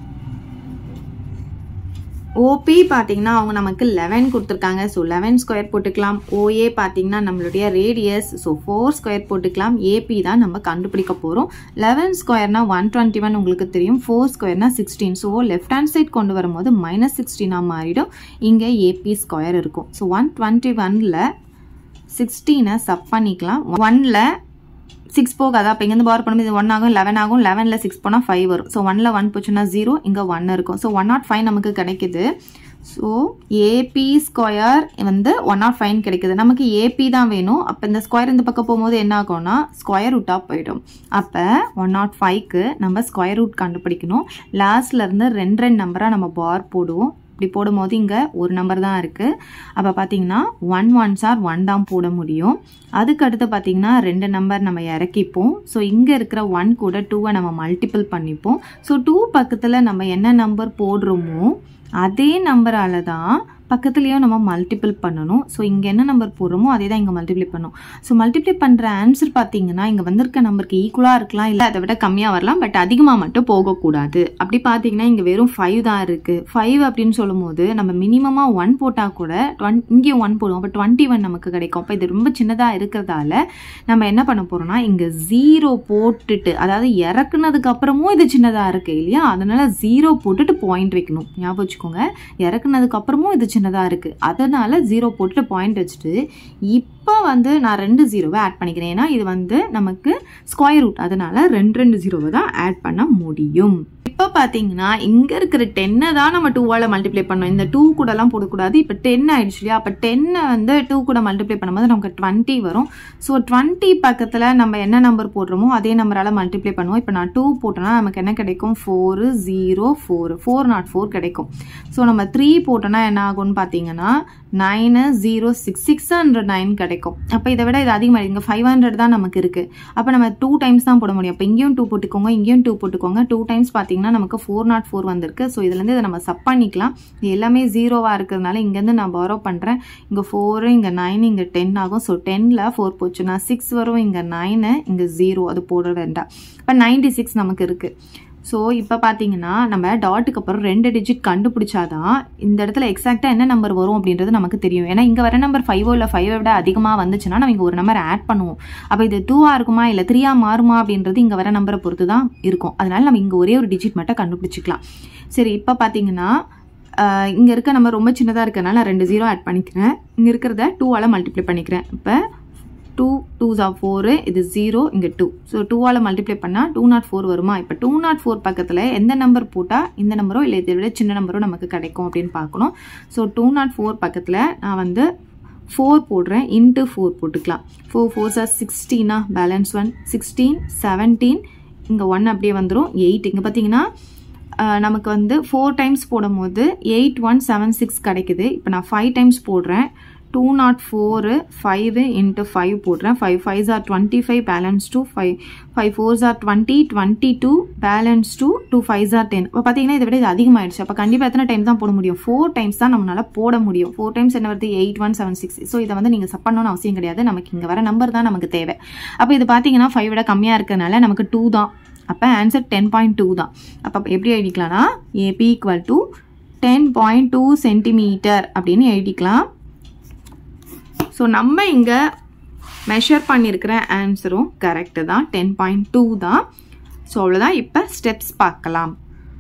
OB பார்த்தீங்கன்னா அவங்க நமக்கு லெவன் கொடுத்துருக்காங்க ஸோ லெவன் ஸ்கொயர் போட்டுக்கலாம் ஓஏ பார்த்தீங்கன்னா நம்மளுடைய ரேடியஸ் ஸோ ஃபோர் ஸ்கொயர் போட்டுக்கலாம் ஏபி தான் நம்ம கண்டுபிடிக்க போகிறோம் லெவன் ஸ்கொயர்னா ஒன் டுவெண்ட்டி ஒன் உங்களுக்கு தெரியும் ஃபோர் ஸ்கொயர்னா sixteen so left hand side கொண்டு வரும்போது மைனஸ் சிக்ஸ்டீனாக மாறிடும் இங்கே ஏபி ஸ்கொயர் இருக்கும் ஸோ ஒன் டுவெண்ட்டி ஒனில் சிக்ஸ்டீனை சப் பண்ணிக்கலாம் ஒனில் சிக்ஸ் போகாதா அப்போ இங்கேருந்து பார் பண்ணும்போது இது ஒன் ஆகும் லெவன் ஆகும் லெவனில் சிக்ஸ் போனால் ஃபைவ் வரும் ஸோ ஒனில் ஒன் போச்சுன்னா ஜீரோ இங்கே ஒன் இருக்கும் ஸோ ஒன் நாட் ஃபைவ் நமக்கு கிடைக்குது ஸோ ஏபி ஸ்கொயர் வந்து ஒன் நாட் ஃபைவ் கிடைக்குது நமக்கு ஏபி தான் வேணும் அப்போ இந்த ஸ்கொயர் இந்த பக்கம் போகும்போது என்ன ஆகும்னா ஸ்கொயர் ரூட்டாக போயிடும் அப்போ ஒன் நாட் ஃபைவ்க்கு நம்ம ஸ்கொயர் ரூட் கண்டுபிடிக்கணும் லாஸ்ட்லேருந்து ரெண்டு ரெண்டு நம்பராக நம்ம பார் போடுவோம் இப்படி போடும்போது இங்கே ஒரு நம்பர் தான் இருக்குது அப்போ பார்த்தீங்கன்னா ஒன் ஒன்ஸ் ஆர் ஒன் தான் போட முடியும் அதுக்கு அடுத்து பார்த்தீங்கன்னா ரெண்டு நம்பர் நம்ம இறக்கிப்போம் ஸோ இங்கே இருக்கிற ஒன் கூட டூவை நம்ம மல்டிபிள் பண்ணிப்போம் ஸோ டூ பக்கத்தில் நம்ம என்ன நம்பர் போடுறோமோ அதே நம்பரால் தான் பக்கத்துலேயும் நம்ம மல்டிபிள் பண்ணணும் ஸோ இங்கே என்ன நம்பர் போடுறோமோ அதே தான் இங்கே மல்டிப்ளை பண்ணணும் ஸோ மல்டிப்ளை பண்ணுற ஆன்சர் பார்த்தீங்கன்னா இங்கே வந்திருக்க நம்பருக்கு ஈக்குவலாக இருக்கலாம் இல்லை அதை விட கம்மியாக வரலாம் பட் அதிகமாக மட்டும் போகக்கூடாது அப்படி பார்த்தீங்கன்னா இங்கே வெறும் ஃபைவ் தான் இருக்குது ஃபைவ் அப்படின்னு சொல்லும்போது நம்ம மினிமமாக ஒன் போட்டால் கூட டுவென் இங்கேயும் ஒன் போடுவோம் அப்போ டுவெண்ட்டி ஒன் நமக்கு கிடைக்கும் அப்போ இது ரொம்ப சின்னதாக இருக்கிறதால நம்ம என்ன பண்ண போகிறோம்னா இங்கே ஜீரோ போட்டுட்டு அதாவது இறக்குனதுக்கு அப்புறமும் இது சின்னதாக இருக்குது இல்லையா அதனால ஜீரோ போட்டுட்டு பாயிண்ட் வைக்கணும் ஞாபகம் வச்சுக்கோங்க இறக்குனதுக்கு அப்புறமும் இது சின்னதாக இருக்குது அதனால ஜீரோ போட்டுட்டு பாயிண்ட் வச்சுட்டு இப்போ வந்து நான் ரெண்டு ஜீரோவை ஆட் பண்ணிக்கிறேன் ஏன்னா இது வந்து நமக்கு ஸ்கொயர் ரூட் அதனால ரெண்டு ரெண்டு ஜீரோவை தான் ஆட் பண்ண முடியும் இப்போ பார்த்தீங்கன்னா இங்கே இருக்கிற டென்னை தான் நம்ம டூவால் மல்டிப்ளை பண்ணோம் இந்த டூ கூடலாம் போடக்கூடாது இப்போ டென் ஆயிடுச்சு இல்லையா அப்போ டென்னை வந்து டூ கூட மல்டிப்ளை பண்ணும்போது நமக்கு டுவெண்ட்டி வரும் ஸோ டுவெண்ட்டி பக்கத்தில் நம்ம என்ன நம்பர் போடுறோமோ அதே நம்பரால் மல்டிப்ளை பண்ணுவோம் இப்போ நான் டூ போட்டோன்னா நமக்கு என்ன கிடைக்கும் four zero four four nought four கிடைக்கும் ஸோ நம்ம த்ரீ போட்டோன்னா என்ன ஆகும்னு பார்த்தீங்கன்னா nine zero six six hundred nine கிடைக்கும் அப்போ இதை விட இது அதிகமாக இங்கே ஃபைவ் ஹண்ட்ரட் தான் நமக்கு இருக்குது அப்போ நம்ம டூ டைம்ஸ் தான் போட முடியும் அப்போ இங்கேயும் டூ போட்டுக்கோங்க இங்கேயும் டூ போட்டுக்கோங்க டூ டைம்ஸ் பார்த்தீங்கன்னா நமக்கு ஃபோர் நாட் ஃபோர் வந்திருக்கு ஸோ இதுலேருந்து இதை நம்ம சப் பண்ணிக்கலாம் இது எல்லாமே ஜீரோவாக இருக்கிறதுனால இங்கேருந்து நான் பாரோ பண்ணுறேன் இங்கே ஃபோரு இங்கே நைன் இங்கே டென் ஆகும் ஸோ டென்னில் ஃபோர் போச்சுன்னா சிக்ஸ் வரும் இங்கே நைனு இங்கே ஜீரோ அது போட வேண்டாம் இப்போ நைன்டி சிக்ஸ் நமக்கு இருக்குது ஸோ இப்போ பார்த்தீங்கன்னா நம்ம டாட்டுக்கு அப்புறம் ரெண்டு டிஜிட் கண்டுபிடிச்சாதான் இந்த இடத்துல எக்ஸாக்டாக என்ன நம்பர் வரும் அப்படின்றது நமக்கு தெரியும் ஏன்னா இங்கே வர நம்பர் ஃபைவோ இல்லை ஃபைவை விட அதிகமாக வந்துச்சுன்னா நம்ம இங்கே ஒரு நம்பர் ஆட் பண்ணுவோம் அப்போ இது டூவாக இருக்குமா இல்லை த்ரீயாக மாறுமா அப்படின்றது இங்கே வர நம்பரை பொறுத்து தான் இருக்கும் அதனால நம்ம இங்கே ஒரே ஒரு டிஜிட் மட்டும் கண்டுபிடிச்சிக்கலாம் சரி இப்போ பார்த்தீங்கன்னா இங்கே இருக்க நம்ம ரொம்ப சின்னதாக இருக்கனால நான் ரெண்டு ஜீரோ ஆட் பண்ணிக்கிறேன் இங்கே இருக்கிறத டூவால் மல்டிப்ளை பண்ணிக்கிறேன் இப்போ டூ டூஸ் ஆர் ஃபோரு இது ஜீரோ இங்கே டூ ஸோ டூவால் மல்டிப்ளை பண்ணால் டூ நாட் ஃபோர் வருமா இப்போ டூ நாட் ஃபோர் பக்கத்தில் எந்த நம்பர் போட்டால் இந்த நம்பரோ இல்லை இதை விட சின்ன நம்பரோ நமக்கு கிடைக்கும் அப்படின்னு பார்க்கணும் ஸோ டூ நாட் ஃபோர் பக்கத்தில் நான் வந்து ஃபோர் போடுறேன் இன்ட்டு ஃபோர் போட்டுக்கலாம் ஃபோர் ஃபோர் சார் சிக்ஸ்டீனா பேலன்ஸ் ஒன் சிக்ஸ்டீன் செவன்டீன் இங்கே ஒன் அப்படியே வந்துடும் எயிட் இங்கே பார்த்தீங்கன்னா நமக்கு வந்து ஃபோர் டைம்ஸ் போடும்போது எயிட் ஒன் செவன் சிக்ஸ் கிடைக்குது இப்போ நான் ஃபைவ் டைம்ஸ் போடுறேன் two nought four five into five போடுறேன் five five are twenty five balance two five five fours are twenty twenty two balance two two five are ten இப்போ பார்த்தீங்கன்னா இதை விட இது அதிகமாகிடுச்சு அப்போ கண்டிப்பாக எத்தனை டைம் தான் போட முடியும் ஃபோர் டைம்ஸ் தான் நம்மளால் போட முடியும் ஃபோர் டைம்ஸ் என்ன வருது eight one seven six so இதை வந்து நீங்கள் சப் பண்ணணும்னு அவசியம் கிடையாது நமக்கு இங்கே வர நம்பர் தான் நமக்கு தேவை அப்போ இது பார்த்தீங்கன்னா ஃபைவ் விட கம்மியாக இருக்கிறதுனால நமக்கு டூ தான் அப்போ ஆன்சர் டென் பாயிண்ட் டூ தான் அப்போ எப்படி எழுதிக்கலாம்னா AB equal to ten point two centimetre அப்படின்னு எழுதிக்கலாம் ஸோ நம்ம இங்கே மெஷர் பண்ணியிருக்கிற ஆன்சரும் கரெக்டு தான் டென் பாயிண்ட் டூ தான் ஸோ அவ்வளோதான் இப்போ ஸ்டெப்ஸ் பார்க்கலாம்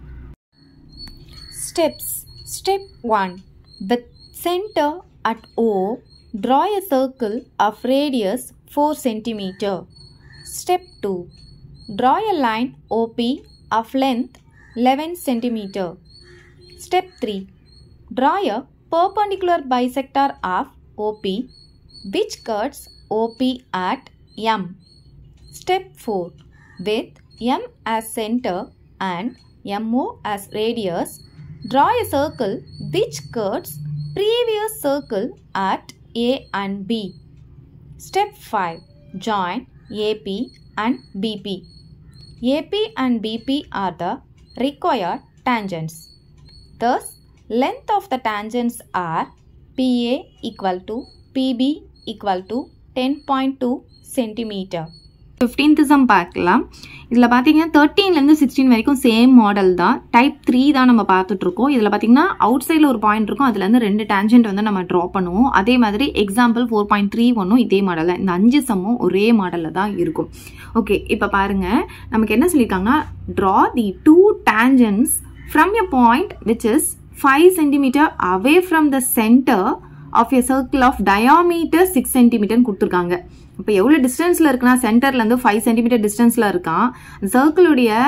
Steps Step 1 With center at O, draw a circle of radius 4 cm. Step 2 Draw a line OP of length 11 cm. Step 3 Draw a perpendicular bisector of OP which cuts OP at M. Step 4 With M as center and MO as radius, draw a circle which cuts previous circle at A and B. Step 5 Join AP and BP. AP and BP are the required tangents. Thus, length of the tangents are PA equal to PB equal to 10.2 centimeter. Fifteenth sum பார்க்கலாம் இதில் பார்த்தீங்கன்னா தேர்ட்டீன்லேருந்து sixteen வரைக்கும் same model தான் type three தான் நம்ம பார்த்துட்ருக்கோம் இதில் பார்த்தீங்கன்னா அவுட் சைடில் ஒரு பாயிண்ட் இருக்கும் அதுலேருந்து ரெண்டு டேஞ்சென்ட் வந்து நம்ம ட்ரா பண்ணுவோம் அதே மாதிரி எக்ஸாம்பிள் ஃபோர் பாயிண்ட் த்ரீ ஒன்றும் இதே மாடலில் இந்த அஞ்சு சம்மும் ஒரே மாடலில் தான் இருக்கும் ஓகே இப்போ பாருங்கள் நமக்கு என்ன சொல்லியிருக்காங்கன்னா draw the two tangents from a point which is five centimetre away from the centre of a circle of diameter six சென்டிமீட்டர்னு கொடுத்துருக்காங்க இப்போ எவ்வளோ டிஸ்டன்ஸில் இருக்குன்னா சென்டர்லேருந்து ஃபைவ் சென்டிமீட்டர் டிஸ்டன்ஸில் இருக்கான் சர்க்கிளுடைய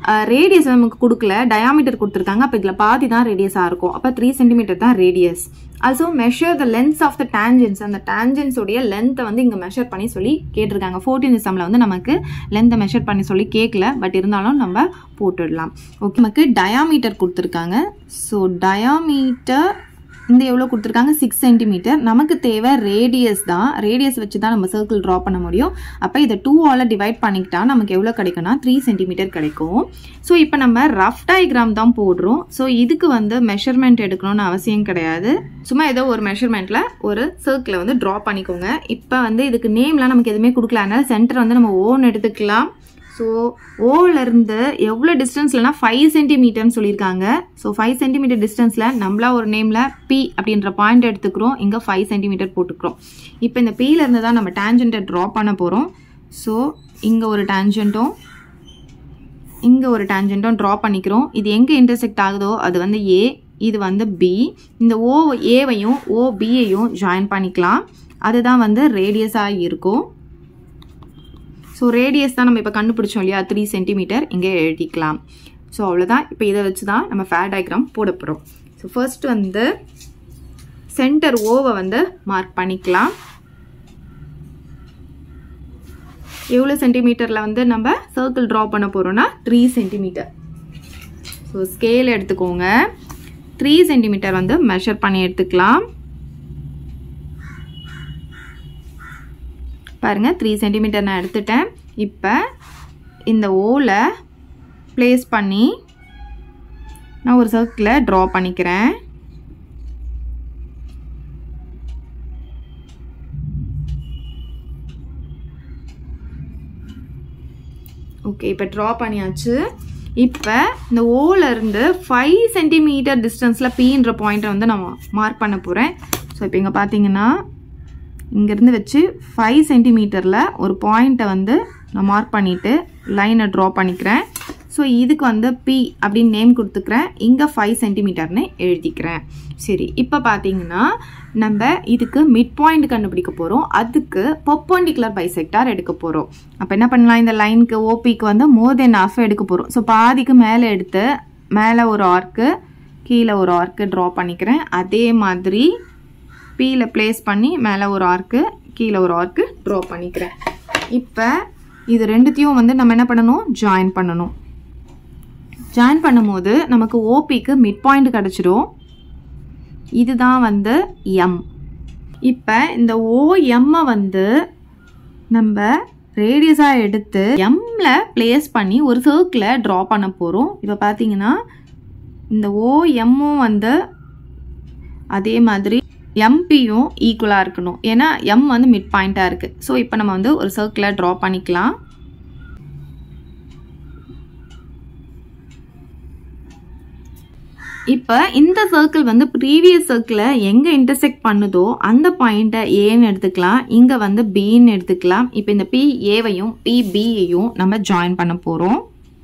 ரேடியஸ் நமக்கு கொடுக்கல டயாமீட்டர் கொடுத்துருக்காங்க அப்போ இதில் பாதி தான் ரேடியஸாக இருக்கும் அப்போ த்ரீ சென்டிமீட்டர் தான் radius also measure the length of the tangents அந்த டேஞ்சன்ஸ் உடைய லென்த்தை வந்து இங்கே மெஷர் பண்ணி சொல்லி கேட்டிருக்காங்க ஃபோர்டீன் எஸ்எம்ல வந்து நமக்கு லென்த்தை மெஷர் பண்ணி சொல்லி கேட்கல பட் இருந்தாலும் நம்ம போட்டுடலாம் ஓகே நமக்கு டயாமீட்டர் கொடுத்துருக்காங்க ஸோ டயாமீட்டர் இந்த எவ்வளோ கொடுத்துருக்காங்க சிக்ஸ் சென்டிமீட்டர் நமக்கு தேவை ரேடியஸ் தான் ரேடியஸ் வச்சு தான் நம்ம சர்க்கிள் ட்ரா பண்ண முடியும் அப்போ இதை டூ ஆல டிவைட் பண்ணிக்கிட்டா நமக்கு எவ்வளோ கிடைக்கும்னா த்ரீ சென்டிமீட்டர் கிடைக்கும் ஸோ இப்போ நம்ம ரஃப் டயக்ராம் தான் போடுறோம் ஸோ இதுக்கு வந்து மெஷர்மெண்ட் எடுக்கணும்னு அவசியம் கிடையாது சும்மா ஏதோ ஒரு மெஷர்மெண்ட்டில் ஒரு சர்க்கிளை வந்து ட்ரா பண்ணிக்கோங்க இப்போ வந்து இதுக்கு நேம்லாம் நமக்கு எதுவுமே கொடுக்கல அதனால சென்டர் வந்து நம்ம ஓன் எடுத்துக்கலாம் ஸோ ஓலேருந்து எவ்வளோ டிஸ்டன்ஸ்லனா ஃபைவ் சென்டிமீட்டர்னு சொல்லியிருக்காங்க ஸோ ஃபைவ் சென்டிமீட்டர் டிஸ்டன்ஸில் நம்மளா ஒரு நேமில் பி அப்படின்ற பாயிண்ட் எடுத்துக்கிறோம் இங்கே ஃபைவ் சென்டிமீட்டர் போட்டுக்கிறோம் இப்போ இந்த பியிலேருந்து தான் நம்ம டேஞ்சண்ட்டை ட்ரா பண்ண போகிறோம் ஸோ இங்கே ஒரு டேஞ்சண்ட்டும் இங்கே ஒரு டேஞ்சண்ட்டும் ட்ரா பண்ணிக்கிறோம் இது எங்கே இன்டர்செக்ட் ஆகுதோ அது வந்து ஏ இது வந்து பி இந்த ஓ ஏவையும் ஓ பியையும் ஜாயின் பண்ணிக்கலாம் அதுதான் வந்து ரேடியஸாக இருக்கும் ஸோ ரேடியஸ் தான் நம்ம இப்போ கண்டுபிடிச்சோம் இல்லையா த்ரீ சென்டிமீட்டர் இங்கே எழுதிக்கலாம் ஸோ அவ்வளோதான் இப்போ இதை வச்சு தான் நம்ம ஃபேர் டயக்ராம் போட போகிறோம் ஸோ ஃபர்ஸ்ட் வந்து சென்டர் ஓவை வந்து மார்க் பண்ணிக்கலாம் எவ்வளோ சென்டிமீட்டரில் வந்து நம்ம சர்க்கிள் ட்ரா பண்ண போகிறோம்னா த்ரீ சென்டிமீட்டர் ஸோ ஸ்கேல் எடுத்துக்கோங்க த்ரீ சென்டிமீட்டர் வந்து மெஷர் பண்ணி எடுத்துக்கலாம் பாருங்கள் த்ரீ சென்டிமீட்டர் நான் எடுத்துட்டேன் இப்போ இந்த ஓவில் ப்ளேஸ் பண்ணி நான் ஒரு சர்க்கிளை ட்ரா பண்ணிக்கிறேன் ஓகே இப்போ ட்ரா பண்ணியாச்சு இப்போ இந்த ஓலேருந்து ஃபைவ் சென்டிமீட்டர் டிஸ்டன்ஸில் பீன்ற பாயிண்ட்டை வந்து நான் மார்க் பண்ண போகிறேன் ஸோ இப்போ இங்கே பார்த்தீங்கன்னா இங்கேருந்து வச்சு ஃபைவ் சென்டிமீட்டரில் ஒரு பாயிண்ட்டை வந்து நான் மார்க் பண்ணிவிட்டு லைனை ட்ரா பண்ணிக்கிறேன் ஸோ இதுக்கு வந்து பி அப்படின்னு நேம் கொடுத்துக்கிறேன் இங்கே ஃபைவ் சென்டிமீட்டர்னு எழுதிக்கிறேன் சரி இப்போ பார்த்தீங்கன்னா நம்ம இதுக்கு மிட் பாயிண்ட் கண்டுபிடிக்க போகிறோம் அதுக்கு பர்பண்டிகுலர் பைசெக்டார் எடுக்க போகிறோம் அப்போ என்ன பண்ணலாம் இந்த லைனுக்கு ஓபிக்கு வந்து மோர் தென் ஆஃப் எடுக்க போகிறோம் ஸோ பாதிக்கு மேலே எடுத்து மேலே ஒரு ஆர்க்கு கீழே ஒரு ஆர்க்கு ட்ரா பண்ணிக்கிறேன் அதே மாதிரி பியில் ப்ளேஸ் பண்ணி மேலே ஒரு ஆர்க்கு கீழே ஒரு ஆர்க்கு ட்ரா பண்ணிக்கிறேன் இப்போ இது ரெண்டுத்தையும் வந்து நம்ம என்ன பண்ணணும் ஜாயின் பண்ணணும் ஜாயின் பண்ணும்போது நமக்கு ஓபிக்கு மிட் பாயிண்ட் கிடச்சிரும் இதுதான் வந்து எம் இப்போ இந்த ஓஎம்மை வந்து நம்ம ரேடியஸாக எடுத்து எம்ல ப்ளேஸ் பண்ணி ஒரு சர்க்கிளை ட்ரா பண்ண போகிறோம் இப்போ பார்த்தீங்கன்னா இந்த ஓஎம்மும் வந்து அதே மாதிரி எம்பியும் ஈக்குவலாக இருக்கணும் ஏன்னா எம் வந்து மிட் பாயிண்ட்டாக இருக்குது ஸோ இப்போ நம்ம வந்து ஒரு சர்க்கிளை ட்ரா பண்ணிக்கலாம் இப்போ இந்த சர்க்கிள் வந்து ப்ரீவியஸ் சர்க்கிளை எங்கே இன்டர்செக்ட் பண்ணுதோ அந்த பாயிண்ட்டை ஏன்னு எடுத்துக்கலாம் இங்கே வந்து பின்னு எடுத்துக்கலாம் இப்போ இந்த பி ஏவையும் பி பியையும் நம்ம ஜாயின் பண்ண போகிறோம்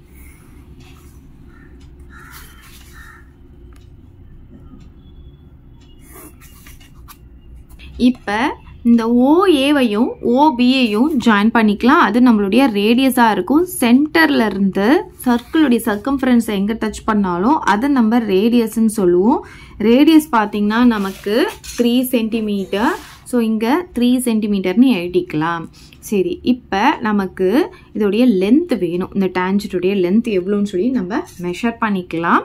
இப்போ இந்த ஓஏவையும் ஓபியையும் ஜாயின் பண்ணிக்கலாம் அது நம்மளுடைய ரேடியஸாக இருக்கும் சென்டர்ல இருந்து சர்க்கிளுடைய சர்க்கம்ஃபரன்ஸை எங்கே டச் பண்ணாலும் அதை நம்ம ரேடியஸ்ன்னு சொல்லுவோம் ரேடியஸ் பார்த்திங்கன்னா நமக்கு த்ரீ சென்டிமீட்டர் ஸோ இங்கே த்ரீ சென்டிமீட்டர்னு எழுதிக்கலாம் சரி இப்போ நமக்கு இதோடைய லென்த் வேணும் இந்த டேஞ்சட்டுடைய லென்த் எவ்வளோன்னு சொல்லி நம்ம மெஷர் பண்ணிக்கலாம்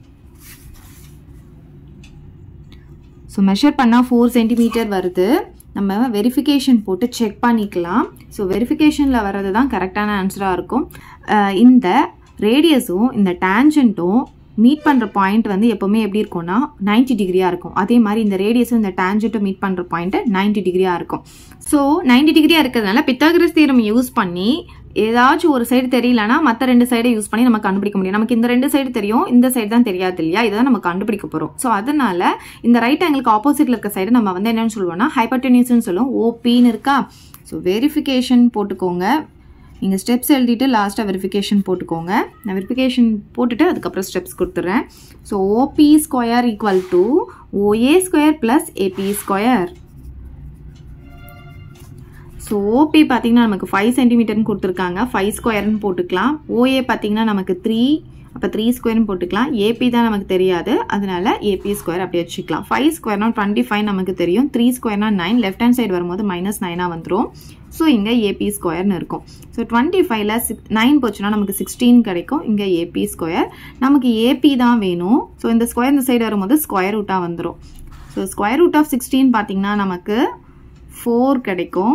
ஸோ மெஷர் பண்ணால் ஃபோர் சென்டிமீட்டர் வருது நம்ம வெரிஃபிகேஷன் போட்டு செக் பண்ணிக்கலாம் ஸோ வெரிஃபிகேஷனில் வர்றது தான் கரெக்டான ஆன்சராக இருக்கும் இந்த ரேடியஸும் இந்த டேஞ்சண்ட்டும் மீட் பண்ணுற பாயிண்ட் வந்து எப்போவுமே எப்படி இருக்கும்னா நைன்டி டிகிரியாக இருக்கும் அதே மாதிரி இந்த ரேடியஸும் இந்த டேஞ்சண்ட்டும் மீட் பண்ணுற பாயிண்ட்டு நைன்டி டிகிரியாக இருக்கும் ஸோ நைன்டி டிகிரியாக இருக்கிறதுனால பித்தாகரஸ் தீரம் யூஸ் பண்ணி ஏதாச்சும் ஒரு சைடு தெரியலனா மற்ற ரெண்டு சைடை யூஸ் பண்ணி நம்ம கண்டுபிடிக்க முடியும் நமக்கு இந்த ரெண்டு சைடு தெரியும் இந்த சைடு தான் தெரியாது இல்லையா இதை தான் நம்ம கண்டுபிடிக்க போகிறோம் ஸோ அதனால இந்த ரைட் ஆங்கிளுக்கு ஆப்போசிட்ல இருக்க சைடு நம்ம வந்து என்னன்னு சொல்லுவோம்னா ஹைப்பர்டெனிஸ்னு சொல்லுவோம் ஓபின்னு இருக்கா ஸோ வெரிஃபிகேஷன் போட்டுக்கோங்க நீங்கள் ஸ்டெப்ஸ் எழுதிட்டு லாஸ்ட்டாக வெரிஃபிகேஷன் போட்டுக்கோங்க நான் வெரிஃபிகேஷன் போட்டுட்டு அதுக்கப்புறம் ஸ்டெப்ஸ் கொடுத்துட்றேன் so OB square equal to OA square plus AB square so OB பார்த்தீங்கன்னா நமக்கு ஃபைவ் சென்டிமீட்டர்னு கொடுத்துருக்காங்க ஃபைவ் ஸ்கொயர்னு போட்டுக்கலாம் ஓஏ பார்த்தீங்கன்னா நமக்கு த்ரீ அப்போ த்ரீ ஸ்கொயர்னு போட்டுக்கலாம் ஏபி தான் நமக்கு தெரியாது அதனால ஏபி ஸ்கொயர் அப்படி வச்சுக்கலாம் ஃபைவ் ஸ்கொயர்னா டுவெண்ட்டி ஃபைவ் நமக்கு தெரியும் த்ரீ ஸ்கொயர்னா நைன் லெஃப்ட் ஹேண்ட் சைடு வரும்போது மைனஸ் நைனாக வந்துடும் ஸோ இங்கே ஏபி ஸ்கொயர்னு இருக்கும் ஸோ டுவெண்ட்டி ஃபைவ்ல சிக்ஸ் நைன் போச்சுன்னா நமக்கு சிக்ஸ்டீன் கிடைக்கும் இங்கே ஏபி ஸ்கொயர் நமக்கு ஏபி தான் வேணும் ஸோ இந்த ஸ்கொயர் இந்த சைடு வரும்போது ஸ்கொயர் ரூட்டாக வந்துடும் so square root of sixteen பார்த்தீங்கன்னா நமக்கு ஃபோர் கிடைக்கும்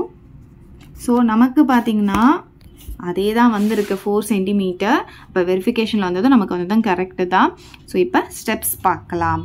ஸோ நமக்கு பார்த்தீங்கன்னா அதே தான் வந்திருக்கு ஃபோர் சென்டிமீட்டர் இப்போ வெரிஃபிகேஷனில் வந்தது நமக்கு வந்து தான் கரெக்டு தான் ஸோ இப்போ ஸ்டெப்ஸ் பார்க்கலாம்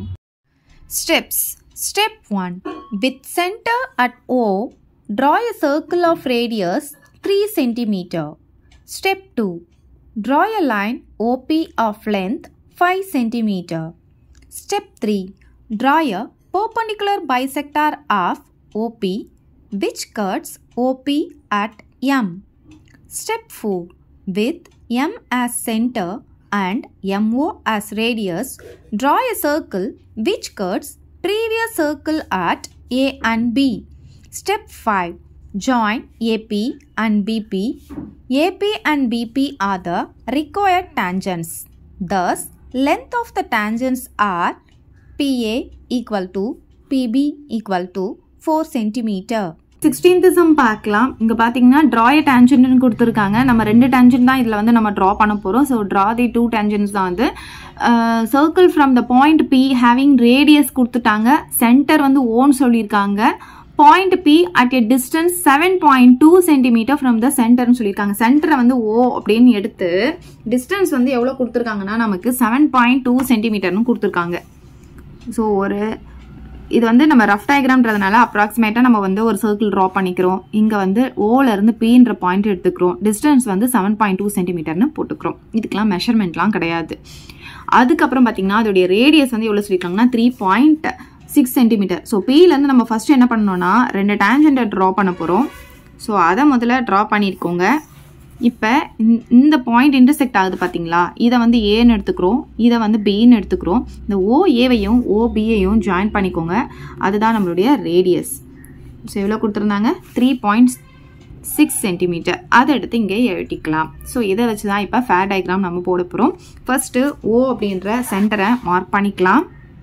Steps Step 1 With center at O, draw a circle of radius 3 cm. Step 2 Draw a line OP of length 5 cm. Step 3 Draw a perpendicular bisector of OP which cuts OP at M. Step 4 With M as center and MO as radius, draw a circle which cuts previous circle at A and B. Step 5 Join AP and BP. AP and BP are the required tangents. Thus, length of the tangents are PA equal to PB equal to 4 centimeter. சிக்ஸ்டீன்த் sum பார்க்கலாம் இங்கே பார்த்தீங்கன்னா ட்ராய டேஞ்சன்ட்னு கொடுத்துருக்காங்க நம்ம ரெண்டு டேஞ்சன் தான் இதில் வந்து நம்ம ட்ரா பண்ண போகிறோம் so draw the two tangents தான் வந்து circle from the point P having radius கொடுத்துட்டாங்க சென்டர் வந்து ஓன் சொல்லியிருக்காங்க point P at a distance seven point two centimetre from the சென்டர்னு சொல்லியிருக்காங்க சென்டரை வந்து ஓ அப்படின்னு எடுத்து டிஸ்டன்ஸ் வந்து எவ்வளோ கொடுத்துருக்காங்கன்னா நமக்கு செவன் பாயிண்ட் டூ சென்டிமீட்டர்னு கொடுத்துருக்காங்க ஸோ ஒரு இது வந்து நம்ம ரஃப் டயக்ராம்ன்றதுனால அப்ராக்சிமேட்டாக நம்ம வந்து ஒரு சர்க்கிள் ட்ரா பண்ணிக்கிறோம் இங்கே வந்து ஓல இருந்து பீன்ற பாயிண்ட் எடுத்துக்கிறோம் டிஸ்டன்ஸ் வந்து செவன் பாயிண்ட் டூ சென்டிமீட்டர்னு போட்டுக்கிறோம் இதுக்கெல்லாம் மெஷர்மெண்ட்லாம் கிடையாது அதுக்கப்புறம் பார்த்தீங்கன்னா அதோடைய ரேடியஸ் வந்து எவ்வளோ சொல்லியிருக்காங்கன்னா three point six centimetre so பீலேருந்து நம்ம ஃபஸ்ட்டு என்ன பண்ணணும்னா ரெண்டு டேஞ்சண்ட்டை ட்ரா பண்ண போகிறோம் ஸோ அதை முதல்ல ட்ரா பண்ணியிருக்கோங்க இப்போ இந்த பாயிண்ட் இன்டர்செக்ட் ஆகுது பார்த்தீங்களா இதை வந்து ஏன்னு எடுத்துக்கிறோம் இதை வந்து பின்னு எடுத்துக்கிறோம் இந்த ஓ ஏவையும் ஓ பியையும் ஜாயின் பண்ணிக்கோங்க அதுதான் நம்மளுடைய ரேடியஸ் ஸோ எவ்வளோ கொடுத்துருந்தாங்க த்ரீ பாயிண்ட் சிக்ஸ் சென்டிமீட்டர் அதை எடுத்து இங்கே எழுட்டிக்கலாம் ஸோ இதை வச்சு தான் இப்போ ஃபேர் டயக்ராம் நம்ம போட போகிறோம் ஃபர்ஸ்ட்டு ஓ அப்படின்ற சென்டரை மார்க் பண்ணிக்கலாம்